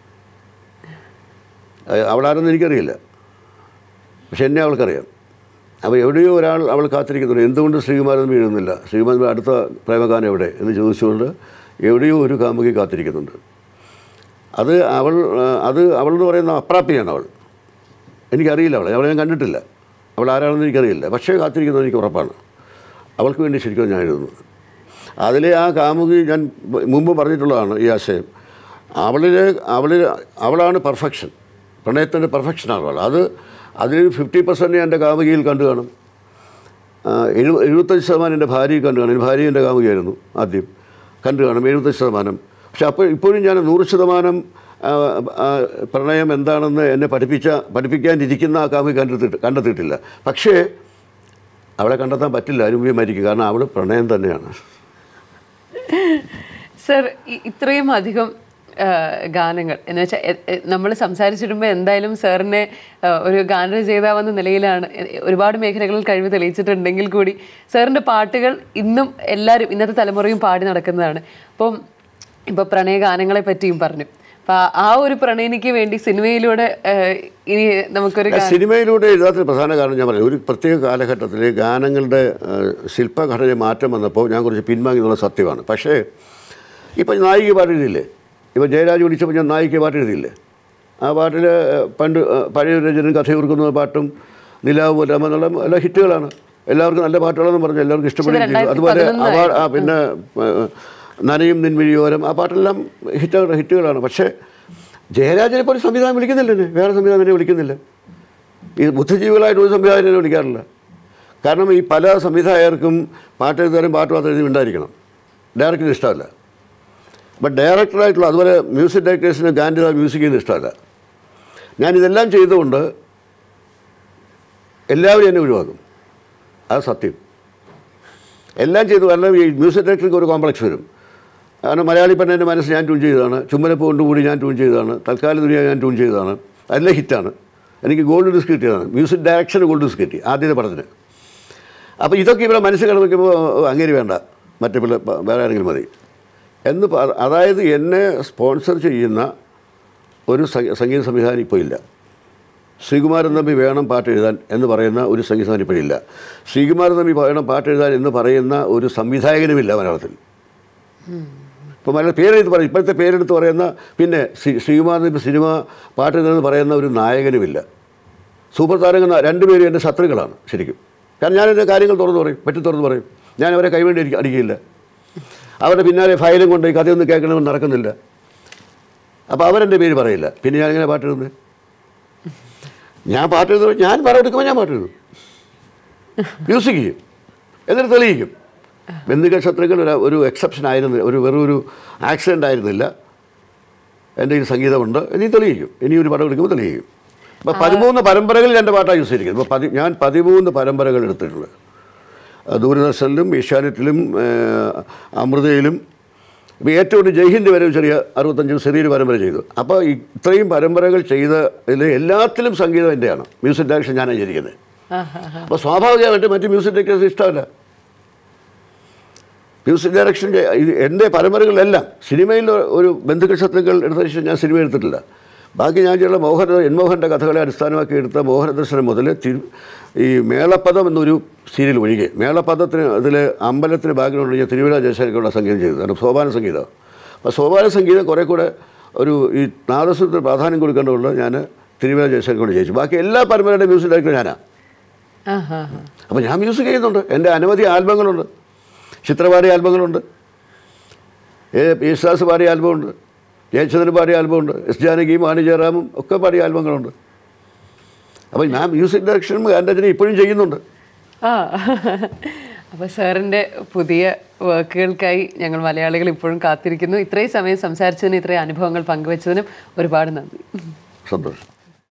അഹ് അവളാരെന്ന് എനിക്കറിയില്ല പക്ഷെ എന്നെ അവൾക്കറിയാം അപ്പോൾ എവിടെയോ ഒരാൾ അവൾ കാത്തിരിക്കുന്നുണ്ട് എന്തുകൊണ്ട് ശ്രീകുമാരൻ വീഴുന്നില്ല ശ്രീകുമാരൻ അടുത്ത പ്രേമഗാനം എവിടെ എന്ന് ചോദിച്ചുകൊണ്ട് എവിടെയോ ഒരു കാമുകി കാത്തിരിക്കുന്നുണ്ട് അത് അവൾ ആ, അത് അവൾ എന്ന് പറയുന്ന അപ്രാപ്തിയാണ് അവൾ എനിക്കറിയില്ല അവളെ അവളെ ഞാൻ കണ്ടിട്ടില്ല അവൾ ആരാണെന്ന് എനിക്കറിയില്ല പക്ഷേ കാത്തിരിക്കുന്നത് എനിക്ക് ഉറപ്പാണ് അവൾക്ക് വേണ്ടി ശരിക്കും ഞാൻ എഴുതുന്നത് അതിലെ ആ കാമുകി ഞാൻ മുമ്പ് പറഞ്ഞിട്ടുള്ളതാണ് ഈ ആശയം അവളിൽ അവളിൽ അവളാണ് പെർഫെക്ഷൻ പ്രണയത്തിൻ്റെ പെർഫെക്ഷനാണ് അവൾ അത് അതിൽ ഫിഫ്റ്റി പെർസെൻറ്റ് എൻ്റെ കാമുകിയിൽ കണ്ടു കാണും ആ, എഴു എഴുപത്തഞ്ച് ശതമാനം എൻ്റെ ഭാര്യയിൽ കണ്ടു കാണും എൻ്റെ ഭാര്യ എൻ്റെ കാമുകയായിരുന്നു ആദ്യം കണ്ടു കാണും എഴുപത്തഞ്ച് ശതമാനം പക്ഷെ അപ്പോൾ ഇപ്പോഴും ഞാൻ നൂറ് ശതമാനം ആ, ആ, പ്രണയം എന്താണെന്ന് എന്നെ പഠിപ്പിച്ച പഠിപ്പിക്കാനിരിക്കുന്ന ആ കാമുകി കണ്ടെത്തിയിട്ട് കണ്ടെത്തിയിട്ടില്ല പക്ഷേ അവളെ കണ്ടെത്താൻ പറ്റില്ല ആരും മരിക്കും കാരണം അവൾ പ്രണയം തന്നെയാണ് സർ ഇ- ഇത്രയും അധികം ആ, ഗാനങ്ങൾ എന്ന് വെച്ചാൽ നമ്മൾ സംസാരിച്ചിടുമ്പോൾ എന്തായാലും സാറിനെ ആ, ഒരു ഗാനരചയിതാവെന്ന നിലയിലാണ് എ- ഒരുപാട് മേഖലകളിൽ കഴിവ് തെളിയിച്ചിട്ടുണ്ടെങ്കിൽ കൂടി സാറിൻ്റെ പാട്ടുകൾ ഇന്നും എല്ലാവരും ഇന്നത്തെ തലമുറയും പാടി നടക്കുന്നതാണ് അപ്പം ഇപ്പോൾ പ്രണയ ഗാനങ്ങളെ പറ്റിയും പറഞ്ഞു അപ്പം ആ- ആ ഒരു പ്രണയിനിക്ക് വേണ്ടി സിനിമയിലൂടെ ആ, ഇനി നമുക്കൊരു ഗാ- സിനിമയിലൂടെ എഴുതാത്തിന് പ്രധാന കാരണം ഞാൻ പറയാം ഒരു പ്രത്യേക കാലഘട്ടത്തിൽ ഗാനങ്ങളുടെ ആ, ശില്പഘടനയിൽ മാറ്റം വന്നപ്പോൾ ഞാൻ കുറച്ച് പിൻവാങ്ങി എന്നുള്ള സത്യമാണ് പക്ഷേ ഇപ്പം നായിക പാട്ട് എഴുതിയില്ലേ ഇപ്പം ജയരാജ് വിളിച്ചപ്പോൾ ഞാൻ നായിക പാട്ട് എഴുതിയില്ലേ ആ പാട്ടിൽ പണ്ട് ആ, പഴയ രചന കഥയോർക്കുന്ന പാട്ടും നിലാവ് പോലെ എന്നുള്ള എല്ലാ ഹിറ്റുകളാണ് എല്ലാവർക്കും നല്ല പാട്ടുകളെന്ന് പറഞ്ഞു എല്ലാവർക്കും ഇഷ്ടപ്പെടുകയും ചെയ്തു അതുപോലെ ആ പാ- ആ പിന്നെ ആ, നനയും നിൻമിഴിയോരം ആ പാട്ടെല്ലാം ഹിറ്റുകൾ ഹിറ്റുകളാണ് പക്ഷേ ജയരാജനെ പോലെ സംവിധാനം വിളിക്കുന്നില്ല എന്നെ വേറെ സംവിധാനം എന്നെ വിളിക്കുന്നില്ല ഈ ബുദ്ധിജീവികളായിട്ട് ഒരു സംവിധായകനെ വിളിക്കാറില്ല കാരണം ഈ പല സംവിധായകർക്കും പാട്ട് എഴുതാനും പാട്ട് മാത്രം എഴുതി ഉണ്ടായിരിക്കണം ഡയറക്ടറിന് ഇഷ്ടമല്ല ബട്ട് ഡയറക്ടറായിട്ടുള്ള അതുപോലെ മ്യൂസിക് ഡയറക്ടേഴ്സിന് ഗാൻഡി മ്യൂസിക് ചെയ്യുന്നത് ഇഷ്ടമല്ല ഞാനിതെല്ലാം ചെയ്തുകൊണ്ട് എല്ലാവരും എന്നെ ഒഴിവാക്കും അത് സത്യം എല്ലാം ചെയ്തു കാരണം ഈ മ്യൂസിക് ഡയറക്ടർക്ക് ഒരു കോംപ്ലക്സ് വരും കാരണം മലയാളി പെണ്ണിൻ്റെ മനസ്സ് ഞാൻ ട്യൂൺ ചെയ്തതാണ് ചുമ്മലപ്പ് കൊണ്ടുകൂടി ഞാൻ ട്യൂൺ ചെയ്തതാണ് തൽക്കാല ദുനിയ ഞാൻ ട്യൂൺ ചെയ്തതാണ് അതെല്ലാം ഹിറ്റാണ് എനിക്ക് ഗോൾഡ് ഡിസ്ക് കിട്ടിയതാണ് മ്യൂസിക് ഡയറക്ഷന് ഗോൾഡ് ഡിസ്ക് കിട്ടി ആദ്യത്തെ പടത്തിന് അപ്പോൾ ഇതൊക്കെ ഇവിടെ മനസ്സിൽ കിടന്നിക്കുമ്പോൾ അങ്ങേരി വേണ്ട മറ്റേ പിള്ളേ വേറെ ആരെങ്കിലും മതി എന്ന് പ- അതായത് എന്നെ സ്പോൺസർ ചെയ്യുന്ന ഒരു സംഗീ- സംഗീത സംവിധാനം ഇപ്പോൾ ഇല്ല ശ്രീകുമാരൻ തമ്പി വേണം പാട്ട് എഴുതാൻ എന്ന് പറയുന്ന ഒരു സംഗീത സംവിധാനം ഇപ്പോഴില്ല ശ്രീകുമാരൻ തമ്പി വേണം പാട്ട് എഴുതാൻ എന്ന് പറയുന്ന ഒരു സംവിധായകനുമില്ല മലയാളത്തിൽ ഇപ്പോൾ മലയാള പേരെടുത്ത് പറയും ഇപ്പോഴത്തെ പേരെടുത്ത് പറയുന്ന പിന്നെ ശ്രീ- ശ്രീകുമാർ ഇപ്പോൾ സിനിമ പാട്ടിൽ നിന്ന് പറയുന്ന ഒരു നായകനുമില്ല സൂപ്പർ താരങ്ങൾ രണ്ടുപേരും എൻ്റെ ശത്രുക്കളാണ് ശരിക്കും കാരണം ഞാൻ എൻ്റെ കാര്യങ്ങൾ തുറന്നു പറയും പറ്റി തുറന്നു പറയും ഞാൻ അവരെ കൈവേണ്ടി അടിക്ക- അടിക്കില്ല അവരുടെ പിന്നാലെ ഫയലും കൊണ്ട് ഈ കഥയൊന്നും കേൾക്കണമെന്ന് നടക്കുന്നില്ല അപ്പോൾ അവരെൻ്റെ പേര് പറയില്ല പിന്നെ ഞാനിങ്ങനെ പാട്ടെഴുതുന്നത് ഞാൻ പാട്ടെഴുതുമ്പോൾ ഞാൻ പടം എടുക്കുമ്പോൾ ഞാൻ പാട്ടെഴുതും മ്യൂസിക് ചെയ്യും എന്നിട്ട് തെളിയിക്കും ബന്ധുക്കൾ ശത്രുക്കൾ ഒരു ഒരു എക്സെപ്ഷൻ ആയിരുന്നില്ല ഒരു വെറും ഒരു ആക്സിഡൻ്റ് ആയിരുന്നില്ല എൻ്റെ ഈ സംഗീതമുണ്ട് ഇനി തെളിയിക്കും ഇനി ഒരു പടം എടുക്കുമ്പോൾ തെളിയിക്കും അപ്പോൾ പതിമൂന്ന് പരമ്പരകളിൽ എൻ്റെ പാട്ടാണ് യൂസ് ചെയ്തിരിക്കുന്നത് ഇപ്പോൾ പതി ഞാൻ പതിമൂന്ന് പരമ്പരകൾ എടുത്തിട്ടുണ്ട് ആ, ദൂരദർശനിലും ഏഷ്യാനെറ്റിലും ഏഹ്, അമൃതയിലും ഇപ്പോൾ ഏറ്റവും കൂടുതൽ ജയ്ഹിന്ദ് വരെ ഒരു ചെറിയ അറുപത്തഞ്ച് ചെറിയൊരു പരമ്പര ചെയ്തു അപ്പോൾ ഇത്രയും പരമ്പരകൾ ചെയ്തതിൽ എല്ലാത്തിലും സംഗീതം എൻ്റെയാണ് മ്യൂസിക് ഡയറക്ഷൻ ഞാനാണ് ചെയ്തിരിക്കുന്നത് അപ്പോൾ സ്വാഭാവികമായിട്ട് മറ്റ് മ്യൂസിക് ഡയറക്ടേഴ്സ് ഇഷ്ടമല്ല മ്യൂസിക് ഡയറക്ഷൻ ചെയ്യ- ഇത് എൻ്റെ പരമ്പരകളിലെല്ലാം സിനിമയിൽ ഒരു ബന്ധുക്കൾ ശത്രുക്കൾ എടുത്ത ശേഷം ഞാൻ സിനിമ എടുത്തിട്ടില്ല ബാക്കി ഞാൻ ചെയ്യുന്ന മോഹന എൻ മോഹൻ്റെ കഥകളെ അടിസ്ഥാനമാക്കി എടുത്ത മോഹനദർശനം മുതൽ തിരു ഈ മേളപ്പദം എന്നൊരു സീരിയൽ ഒഴികെ മേളപ്പദത്തിന് അതിൽ അമ്പലത്തിന് ബാക്ക്ഗ്രൗണ്ട് ഞാൻ തിരുവിഴ ജയശേഖരക്കുള്ള സംഗീതം ചെയ്തത് കാരണം സോപാന സംഗീതം അപ്പോൾ സോപാന സംഗീതം കുറേ കൂടെ ഒരു ഈ നാദസ്വത്തിന് പ്രാധാന്യം കൊടുക്കേണ്ടതുകൊണ്ട് ഞാൻ തിരുവിഴ ജയശേഖരക്കൊണ്ട് ജയിച്ചു ബാക്കി എല്ലാ പരമ്പരയുടെ മ്യൂസിക് ഡയറക്ടർ ഞാനാണ് ആഹാ. അപ്പോൾ ഞാൻ മ്യൂസിക് ചെയ്യുന്നുണ്ട് എൻ്റെ അനവധി ആൽബങ്ങളുണ്ട് ചിത്രപാടിയ ആൽബങ്ങളുണ്ട് ഏ യേശുദാസ് പാടിയ ആൽബമുണ്ട് ജയചന്ദ്രൻ പാടിയ ആൽബമുണ്ട് എസ് ജാനകിയും വാണി ജയറാമും ഒക്കെ പാടിയ ആൽബങ്ങളുണ്ട് അപ്പോൾ ഞാൻ മ്യൂസിക് ഡയറക്ഷനും ഗാനരചന ഇപ്പോഴും ചെയ്യുന്നുണ്ട് ആ അപ്പോൾ സാറിൻ്റെ പുതിയ വർക്കുകൾക്കായി ഞങ്ങൾ മലയാളികൾ ഇപ്പോഴും കാത്തിരിക്കുന്നു ഇത്രയും സമയം സംസാരിച്ചതിന് ഇത്രയും അനുഭവങ്ങൾ പങ്കുവച്ചതിനും ഒരുപാട് നന്ദി സന്തോഷം